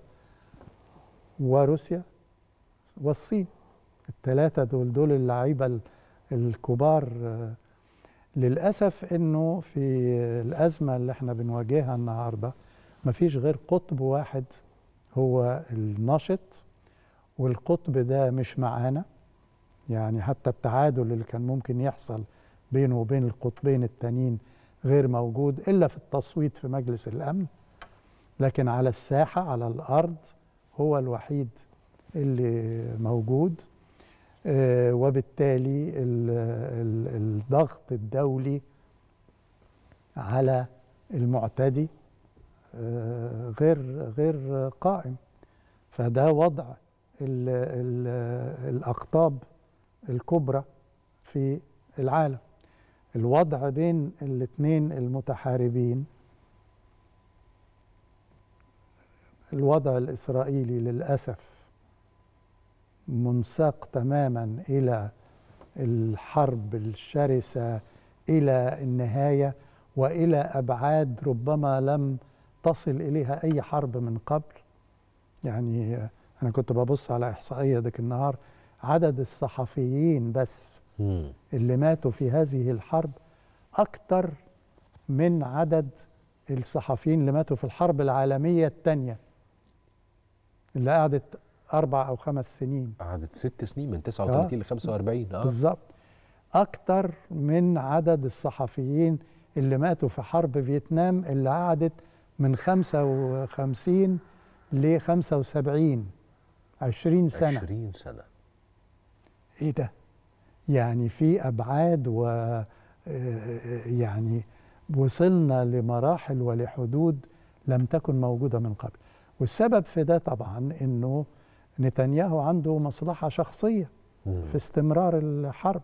وروسيا والصين الثلاثة دول دول اللعيبة ال- الكبار آه، للأسف إنه في الأزمة اللي احنا بنواجهها النهاردة مفيش غير قطب واحد هو النشط والقطب ده مش معانا يعني حتى التعادل اللي كان ممكن يحصل بينه وبين القطبين التانيين غير موجود إلا في التصويت في مجلس الأمن لكن على الساحة على الأرض هو الوحيد اللي موجود آه، وبالتالي ال- ال- الضغط الدولي على المعتدي آه، غير غير قائم فده وضع ال ال الأقطاب الكبرى في العالم الوضع بين الاثنين المتحاربين الوضع الإسرائيلي للأسف منساق تماما إلى الحرب الشرسة إلى النهاية وإلى أبعاد ربما لم تصل إليها أي حرب من قبل يعني أنا كنت ببص على إحصائية ذاك النهار عدد الصحفيين بس مم. اللي ماتوا في هذه الحرب أكثر من عدد الصحفيين اللي ماتوا في الحرب العالمية الثانية اللي قعدت أربع أو خمس سنين قعدت ست سنين من 39 ل 45 اه بالظبط أكتر من عدد الصحفيين اللي ماتوا في حرب فيتنام اللي قعدت من 55 ل 75 20 سنة 20 سنه ايه ده يعني في ابعاد و يعني وصلنا لمراحل ولحدود لم تكن موجوده من قبل والسبب في ده طبعا انه نتنياهو عنده مصلحه شخصيه مم. في استمرار الحرب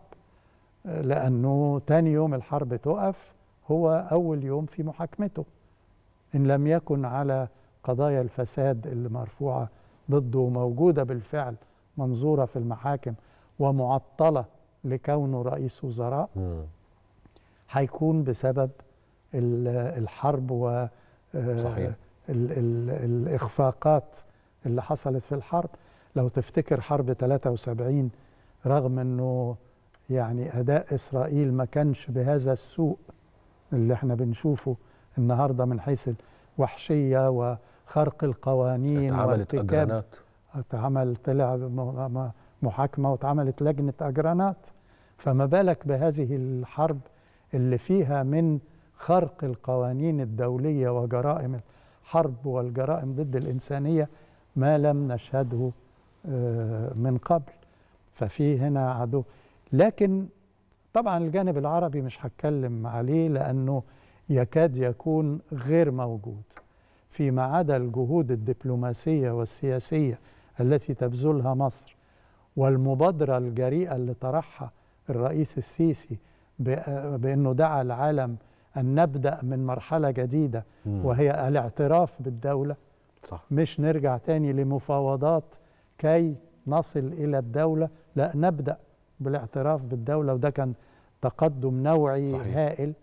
لانه تاني يوم الحرب تقف هو اول يوم في محاكمته ان لم يكن على قضايا الفساد اللي مرفوعه ضده وموجوده بالفعل منظوره في المحاكم ومعطله لكونه رئيس وزراء مم. هيكون بسبب ال- الحرب و آه، صحيح. ال- ال- الإخفاقات اللي حصلت في الحرب لو تفتكر حرب 73 رغم أنه يعني أداء إسرائيل ما كانش بهذا السوء اللي احنا بنشوفه النهاردة من حيث الوحشية وخرق القوانين اتعملت وارتكاب اجرانات اتعمل طلع م- م- محاكمة واتعملت لجنة أجرانات فما بالك بهذه الحرب اللي فيها من خرق القوانين الدولية وجرائم الحرب والجرائم ضد الإنسانية ما لم نشهده آه، من قبل ففي هنا عدو لكن طبعا الجانب العربي مش هتكلم عليه لأنه يكاد يكون غير موجود فيما عدا الجهود الدبلوماسية والسياسية التي تبذلها مصر والمبادرة الجريئة اللي طرحها الرئيس السيسي ب- بأنه دعا العالم أن نبدأ من مرحلة جديدة مم. وهي الاعتراف بالدولة صح مش نرجع تاني لمفاوضات كي نصل إلى الدولة لا نبدأ بالاعتراف بالدولة وده كان تقدم نوعي صحيح. هائل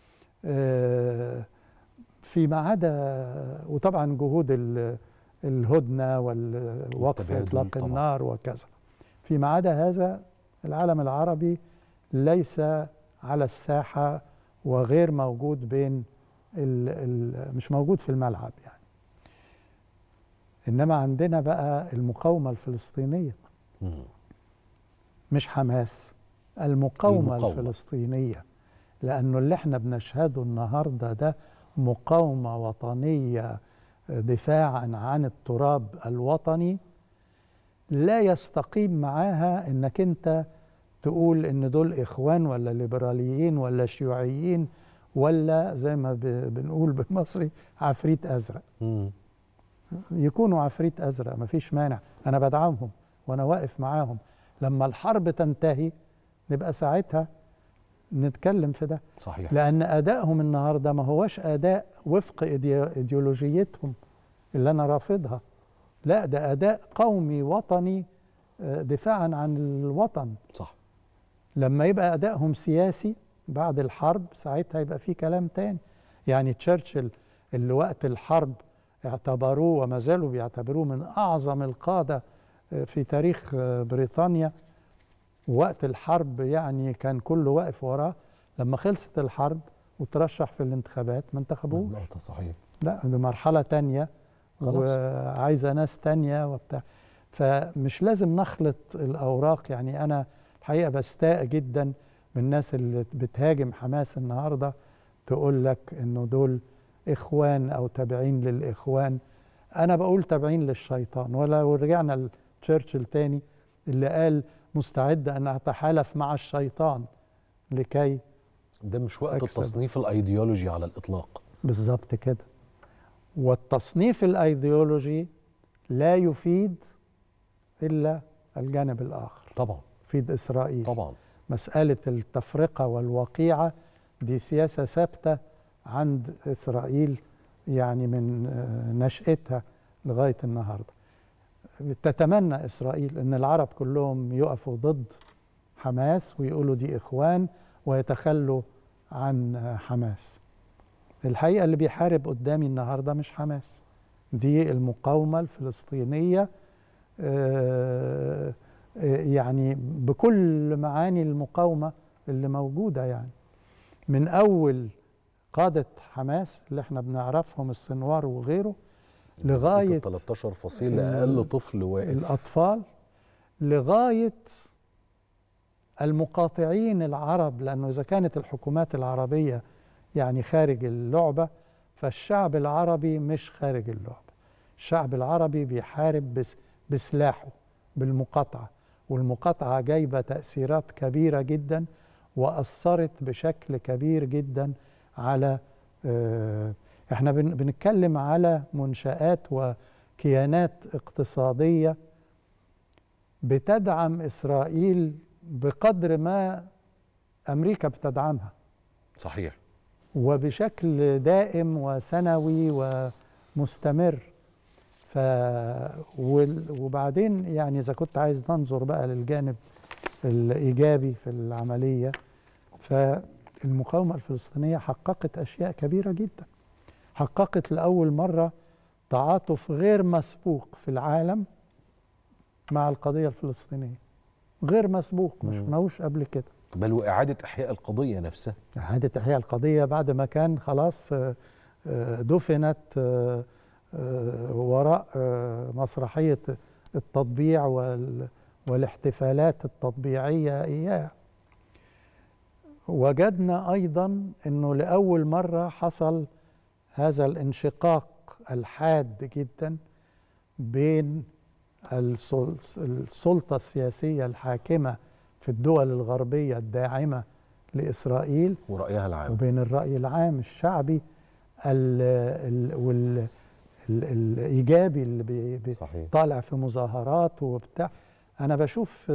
آه، فيما عدا وطبعا جهود ال- الهدنة والوقف والتبادل إطلاق طبعاً. النار وكذا فيما عدا هذا العالم العربي ليس على الساحة وغير موجود بين ال ال مش موجود في الملعب يعني إنما عندنا بقى المقاومة الفلسطينية مم. مش حماس المقاومة, المقاومة. الفلسطينية لأنه اللي احنا بنشهده النهاردة ده مقاومة وطنية دفاعا عن التراب الوطني لا يستقيم معاها انك انت تقول ان دول اخوان ولا ليبراليين ولا شيوعيين ولا زي ما ب- بنقول بالمصري عفريت ازرق مم. يكونوا عفريت ازرق مفيش مانع انا بدعمهم وانا واقف معاهم لما الحرب تنتهي نبقى ساعتها نتكلم في ده صحيح لان ادائهم النهارده ما هوش اداء وفق إيديو- ايديولوجيتهم اللي انا رافضها لا ده اداء قومي وطني آه، دفاعا عن الوطن صح لما يبقى ادائهم سياسي بعد الحرب ساعتها يبقى في كلام تاني يعني تشرشل اللي وقت الحرب اعتبروه وما زالوا بيعتبروه من اعظم القاده آه، في تاريخ آه، بريطانيا وقت الحرب يعني كان كله واقف وراه لما خلصت الحرب وترشح في الانتخابات ما انتخبوش نقطة صحيح لا دي مرحلة تانية خلاص. وعايزة ناس تانية وبتاع فمش لازم نخلط الأوراق يعني أنا الحقيقة بستاء جدا من الناس اللي بتهاجم حماس النهاردة تقول لك إنه دول إخوان أو تابعين للإخوان أنا بقول تابعين للشيطان ولو رجعنا لتشرشل تاني اللي قال مستعد أن أتحالف مع الشيطان لكي ده مش وقت أكسب. التصنيف الايديولوجي على الاطلاق بالظبط كده والتصنيف الايديولوجي لا يفيد الا الجانب الاخر طبعا يفيد اسرائيل طبعا مساله التفرقه والوقيعه دي سياسة ثابتة عند إسرائيل يعني من آه، نشأتها لغاية النهاردة تتمنى إسرائيل أن العرب كلهم يقفوا ضد حماس ويقولوا دي إخوان ويتخلوا عن آه، حماس الحقيقة اللي بيحارب قدامي النهاردة مش حماس دي المقاومة الفلسطينية آه، آه، يعني بكل معاني المقاومة اللي موجودة يعني من أول قادة حماس اللي احنا بنعرفهم السنوار وغيره لغاية 13 فصيل ال- اقل طفل واقف الأطفال لغاية المقاطعين العرب لأنه إذا كانت الحكومات العربية يعني خارج اللعبة فالشعب العربي مش خارج اللعبة الشعب العربي بيحارب بس بسلاحه بالمقاطعة والمقاطعة جايبة تأثيرات كبيرة جدا وأثرت بشكل كبير جدا على آه، احنا بن- بنتكلم على منشآت وكيانات اقتصادية بتدعم إسرائيل بقدر ما أمريكا بتدعمها صحيح وبشكل دائم وسنوي ومستمر ف وال- وبعدين يعني اذا كنت عايز ننظر بقى للجانب الايجابي في العمليه فالمقاومه الفلسطينيه حققت اشياء كبيره جدا حققت لاول مره تعاطف غير مسبوق في العالم مع القضيه الفلسطينيه غير مسبوق ما مم. شفناهوش قبل كده بل واعاده احياء القضيه نفسها إعادة إحياء القضية بعد ما كان خلاص آه، آه، دفنت آه، آه، وراء آه، مسرحية التطبيع وال- والاحتفالات التطبيعية إياه وجدنا أيضا أنه لأول مرة حصل هذا الانشقاق الحاد جدا بين السل- السلطة السياسية الحاكمة في الدول الغربية الداعمة لإسرائيل ورايها العام وبين الرأي العام الشعبي ال ال وال ال الإيجابي اللي بي بي صحيح طالع في مظاهرات وبتاع أنا بشوف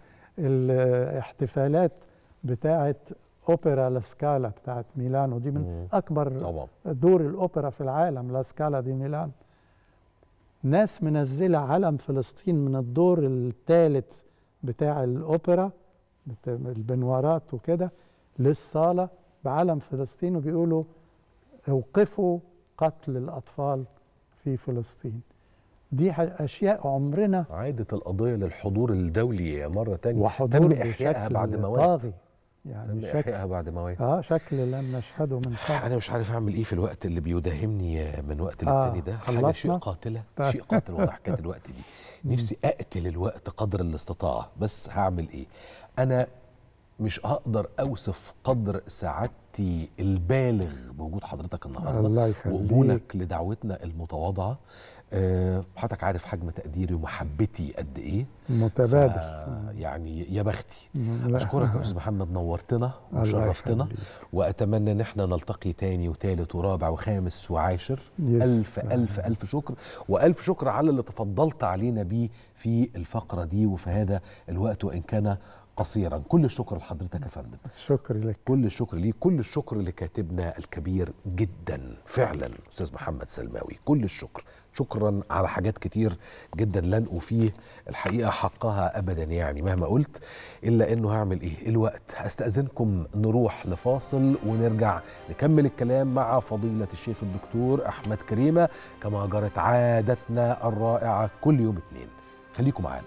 الاحتفالات بتاعة أوبرا لاسكالا بتاعة ميلانو دي من مم. أكبر طبعا دور الأوبرا في العالم لاسكالا دي ميلان ناس منزلة علم فلسطين من الدور الثالث بتاع الأوبرا بتاع البنوارات وكده للصالة بعلم فلسطين وبيقولوا اوقفوا قتل الأطفال في فلسطين دي ح- أشياء عمرنا عادت القضيه للحضور الدولي مره تانية وحضور تم احيائها بشكل بعد مواد طاغي تم يعني شكل احيائها بعد مواد اه شكل لم نشهده من قبل انا مش عارف اعمل ايه في الوقت اللي بيداهمني من وقت آه، للتاني ده حاجه خلصنا؟ شيء قاتله طيب. شيء قاتل والله حكايه الوقت دي نفسي اقتل الوقت قدر الاستطاعه بس هعمل ايه انا مش هقدر اوصف قدر سعادتي البالغ بوجود حضرتك النهارده الله يخليك وقبولك لدعوتنا المتواضعه أه حضرتك عارف حجم تقديري ومحبتي قد ايه متبادل ف- يعني يا بختي لا. اشكرك يا استاذ محمد نورتنا الله وشرفتنا يخليك. واتمنى ان احنا نلتقي تاني وتالت ورابع وخامس وعاشر يس. الف الف الف شكر والف شكر على اللي تفضلت علينا بيه في الفقره دي وفي هذا الوقت وان كان قصيرا كل الشكر لحضرتك يا فندم شكر لك كل الشكر ليه كل الشكر لكاتبنا الكبير جدا فعلا استاذ محمد سلماوي كل الشكر شكرا على حاجات كتير جدا لن أفيه الحقيقة حقها أبدا يعني مهما قلت إلا أنه هعمل إيه الوقت هستأذنكم نروح لفاصل ونرجع نكمل الكلام مع فضيلة الشيخ الدكتور أحمد كريمة كما جرت عادتنا الرائعة كل يوم اثنين خليكم معانا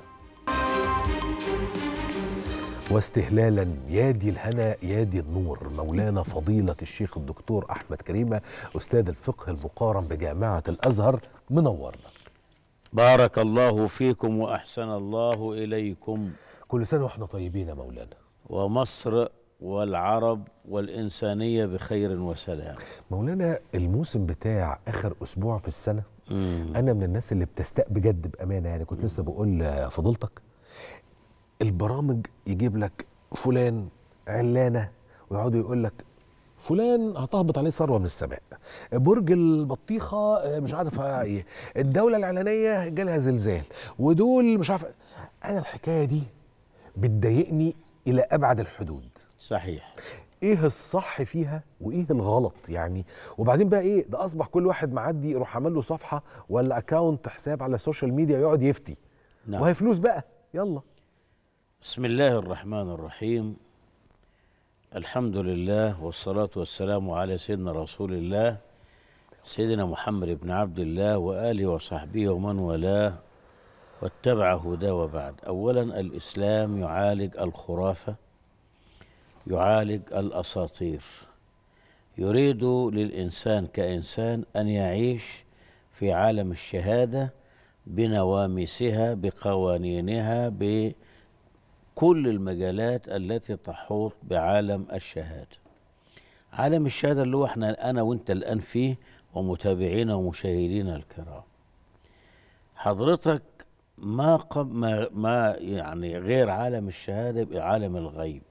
واستهلالا يادي الهنا يادي النور مولانا فضيلة الشيخ الدكتور أحمد كريمة أستاذ الفقه المقارن بجامعة الأزهر منورنا بارك الله فيكم واحسن الله اليكم كل سنة وإحنا طيبين يا مولانا ومصر والعرب والانسانيه بخير وسلام مولانا الموسم بتاع آخر أسبوع في السنة مم. أنا من الناس اللي بتستاء بجد بأمانة يعني كنت لسه بقول لفضيلتك البرامج يجيب لك فلان علانة ويقعدوا يقول لك فلان هتهبط عليه ثروه من السماء برج البطيخه آه، مش عارف ايه الدوله الاعلانيه جالها زلزال ودول مش عارف انا الحكايه دي بتضايقني الى ابعد الحدود صحيح ايه الصح فيها وايه الغلط يعني وبعدين بقى ايه ده اصبح كل واحد معدي يروح عامل له صفحه ولا اكاونت حساب على السوشيال ميديا يقعد يفتي نعم. وهي فلوس بقى يلا بسم الله الرحمن الرحيم الحمد لله والصلاة والسلام على سيدنا رسول الله سيدنا محمد بن عبد الله وآله وصحبه ومن والاه واتبع هداه وبعد أولا الإسلام يعالج الخرافة يعالج الأساطير يريد للإنسان كإنسان أن يعيش في عالم الشهادة بنواميسها بقوانينها بكل المجالات التي تحوط بعالم الشهادة عالم الشهادة اللي هو احنا أنا وأنت الآن فيه ومتابعينا ومشاهدينا الكرام حضرتك ما قب ما, ما يعني غير عالم الشهادة يبقى عالم الغيب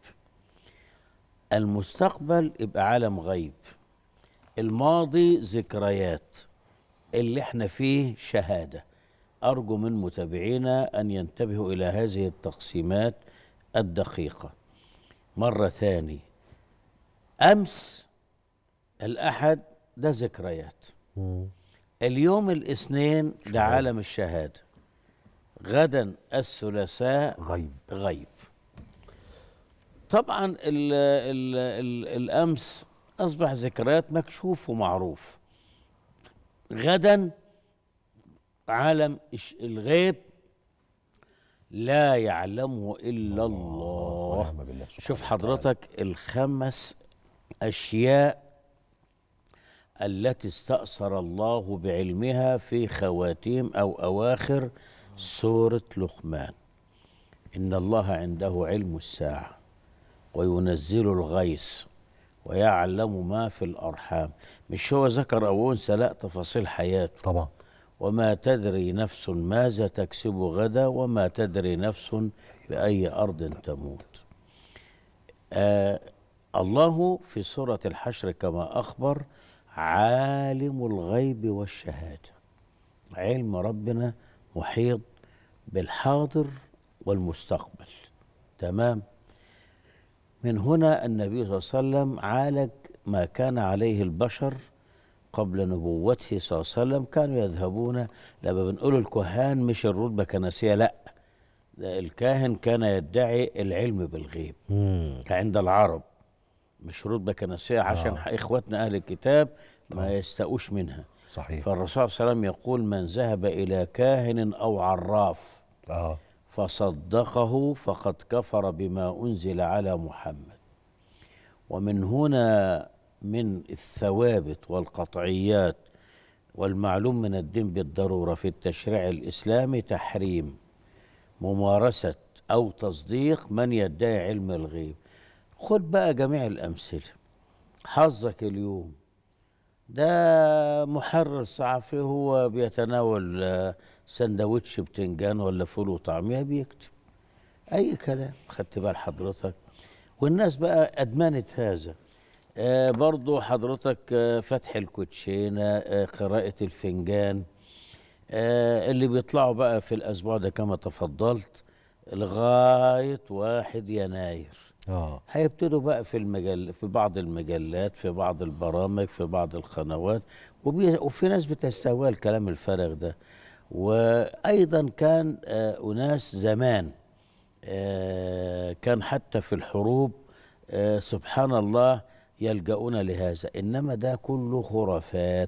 المستقبل يبقى عالم غيب الماضي ذكريات اللي احنا فيه شهادة أرجو من متابعينا أن ينتبهوا إلى هذه التقسيمات الدقيقة مرة ثاني أمس الأحد ده ذكريات اليوم الاثنين ده عالم الشهادة غدا الثلاثاء غيب غيب طبعا ال ال ال الامس اصبح ذكريات مكشوف ومعروف غدا عالم الش- الغيب لا يعلمه الا الله ونعم بالله سبحانه شوف وتعالى. حضرتك الخمس اشياء التي استأثر الله بعلمها في خواتيم او اواخر سوره لقمان ان الله عنده علم الساعه وينزل الغيث ويعلم ما في الارحام مش هو ذكر او انثى لا تفاصيل حياته طبعا وما تدري نفس ماذا تكسب غدا وما تدري نفس بأي أرض تموت آه الله في سورة الحشر كما أخبر عالم الغيب والشهادة علم ربنا محيط بالحاضر والمستقبل تمام من هنا النبي صلى الله عليه وسلم عالج ما كان عليه البشر قبل نبوته صلى الله عليه وسلم كانوا يذهبون لما بنقول الكهان مش الرتبة كنسية لا ده الكاهن كان يدعي العلم بالغيب عند العرب مش رتبة كنسية عشان آه. إخواتنا أهل الكتاب ما يستقوش منها صحيح فالرسول صلى الله عليه وسلم يقول من ذهب إلى كاهن أو عراف اه فصدقه فقد كفر بما أنزل على محمد ومن هنا من الثوابت والقطعيات والمعلوم من الدين بالضرورة في التشريع الإسلامي تحريم ممارسة أو تصديق من يدعي علم الغيب خد بقى جميع الأمثلة حظك اليوم ده محرر صحفي هو بيتناول آه، سندوتش بتنجان ولا فول وطعمية بيكتب أي كلام خدت بال حضرتك والناس بقى أدمنت هذا آه برضو حضرتك آه فتح الكوتشينة آه قراءة الفنجان آه اللي بيطلعوا بقى في الأسبوع ده كما تفضلت لغاية واحد يناير اه هيبتدوا بقى في المجل في بعض المجلات في بعض البرامج في بعض القنوات وبي وفي ناس بتستهوى الكلام الفارغ ده وايضا كان آه اناس زمان آه كان حتى في الحروب آه سبحان الله يلجؤون لهذا انما ده كله خرافات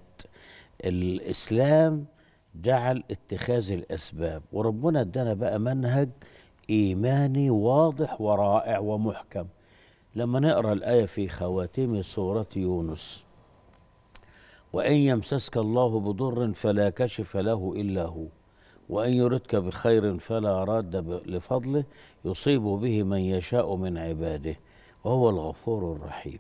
الاسلام جعل اتخاذ الاسباب وربنا ادانا بقى منهج ايماني واضح ورائع ومحكم لما نقرا الايه في خواتيم سوره يونس وان يمسسك الله بضر فلا كشف له الا هو وان يردك بخير فلا راد ب- لفضله يصيب به من يشاء من عباده وهو الغفور الرحيم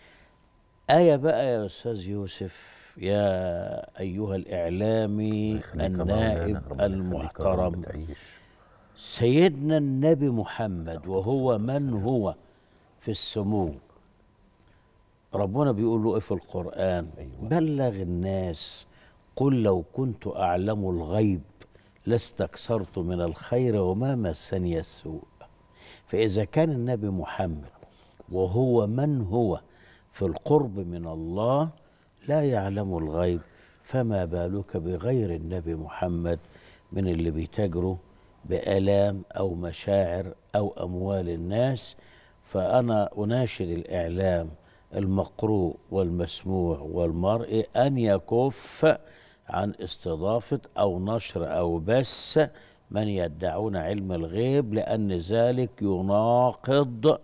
آية بقى يا أستاذ يوسف يا أيها الإعلامي يخليك يا مولانا، النائب ربنا يخليك يا رب المحترم تعيش. سيدنا النبي محمد وهو من هو في السمو ربنا بيقول له ايه في القرآن أيوة. بلغ الناس قل لو كنت أعلم الغيب لاستكثرت من الخير وما مسني السوء فإذا كان النبي محمد وهو من هو في القرب من الله لا يعلم الغيب فما بالك بغير النبي محمد من اللي بيتاجروا بآلام أو مشاعر أو أموال الناس فأنا أناشد الإعلام المقروء والمسموع والمرئي أن يكف عن استضافة أو نشر أو بث من يدعون علم الغيب لأن ذلك يناقض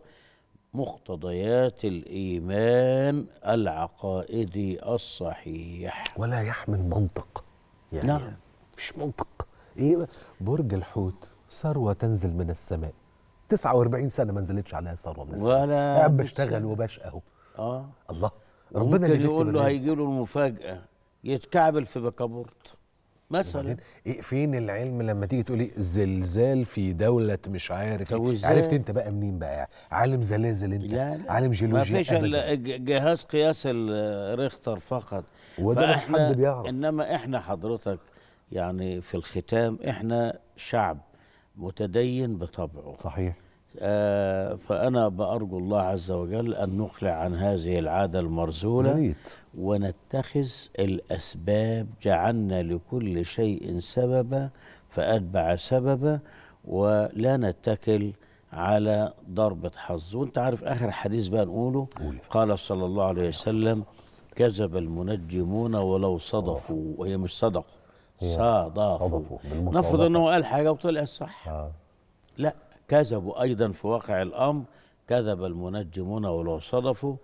مقتضيات الإيمان العقائدي الصحيح ولا يحمل منطق يعني نعم. مفيش منطق ايه بقى؟ برج الحوت ثروه تنزل من السماء 49 سنه ما نزلتش عليها ثروه من السماء ولا قاعد من بشتغل السماء. وبشقى اهو آه الله ربنا اللي ممكن بيكتب يقول له الرزق. هيجي له المفاجأة يتكعبل في بكابورت مثلا وبعدين إيه فين العلم لما تيجي تقولي زلزال في دولة مش عارف طب إيه؟ وإزاي؟ عرفت انت بقى منين بقى عالم زلازل انت لا لا عالم ما جيولوجيا فيش أبداً. الا ج- جهاز قياس الريختر فقط وده مش فإحنا- حد بيعرف. انما احنا حضرتك يعني في الختام احنا شعب متدين بطبعه صحيح آه فانا بارجو الله عز وجل ان نقلع عن هذه العاده يا المرذوله ريت ونتخذ الأسباب جعلنا لكل شيء سببا فأتبع سببا ولا نتكل على ضربة حظ وانت عارف آخر حديث بقى نقوله قول. قال صلى الله عليه وسلم كذب المنجمون ولو صدفوا وهي مش صدقوا هي صادفوا صدفوا بالمصادفة. نفرض انه قال حاجة وطلع صح آه. لا كذبوا ايضا في واقع الامر كذب المنجمون ولو صدفوا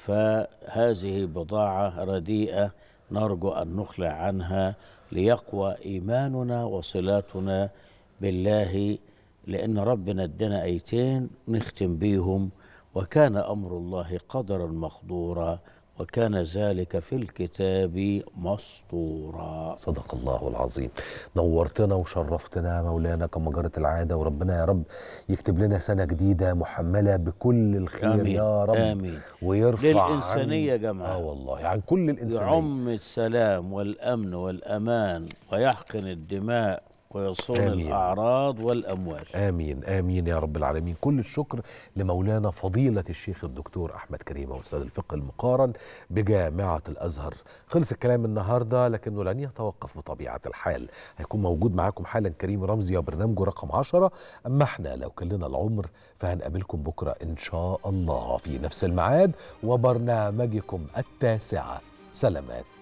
فهذه بضاعه رديئه نرجو ان نخلع عنها ليقوى ايماننا وصلاتنا بالله لان ربنا ادانا ايتين نختم بيهم وكان امر الله قدرا مقدورا وكان ذلك في الكتاب مسطورا صدق الله العظيم نورتنا وشرفتنا يا مولانا كما جرت العادة وربنا يا رب يكتب لنا سنة جديدة محملة بكل الخير آمين. يا رب آمين. ويرفع للإنسانية عن- يا جماعة. اه والله عن كل الإنسانية يعم السلام والامن والامان ويحقن الدماء ويصون آمين. الاعراض والاموال آمين آمين يا رب العالمين كل الشكر لمولانا فضيلة الشيخ الدكتور أحمد كريمة أستاذ الفقه المقارن بجامعة الأزهر خلص الكلام النهاردة لكنه لن يتوقف بطبيعة الحال هيكون موجود معاكم حالا كريم رمزي وبرنامجه رقم عشرة أما احنا لو كان لنا العمر فهنقابلكم بكرة إن شاء الله في نفس الميعاد وبرنامجكم التاسعة سلامات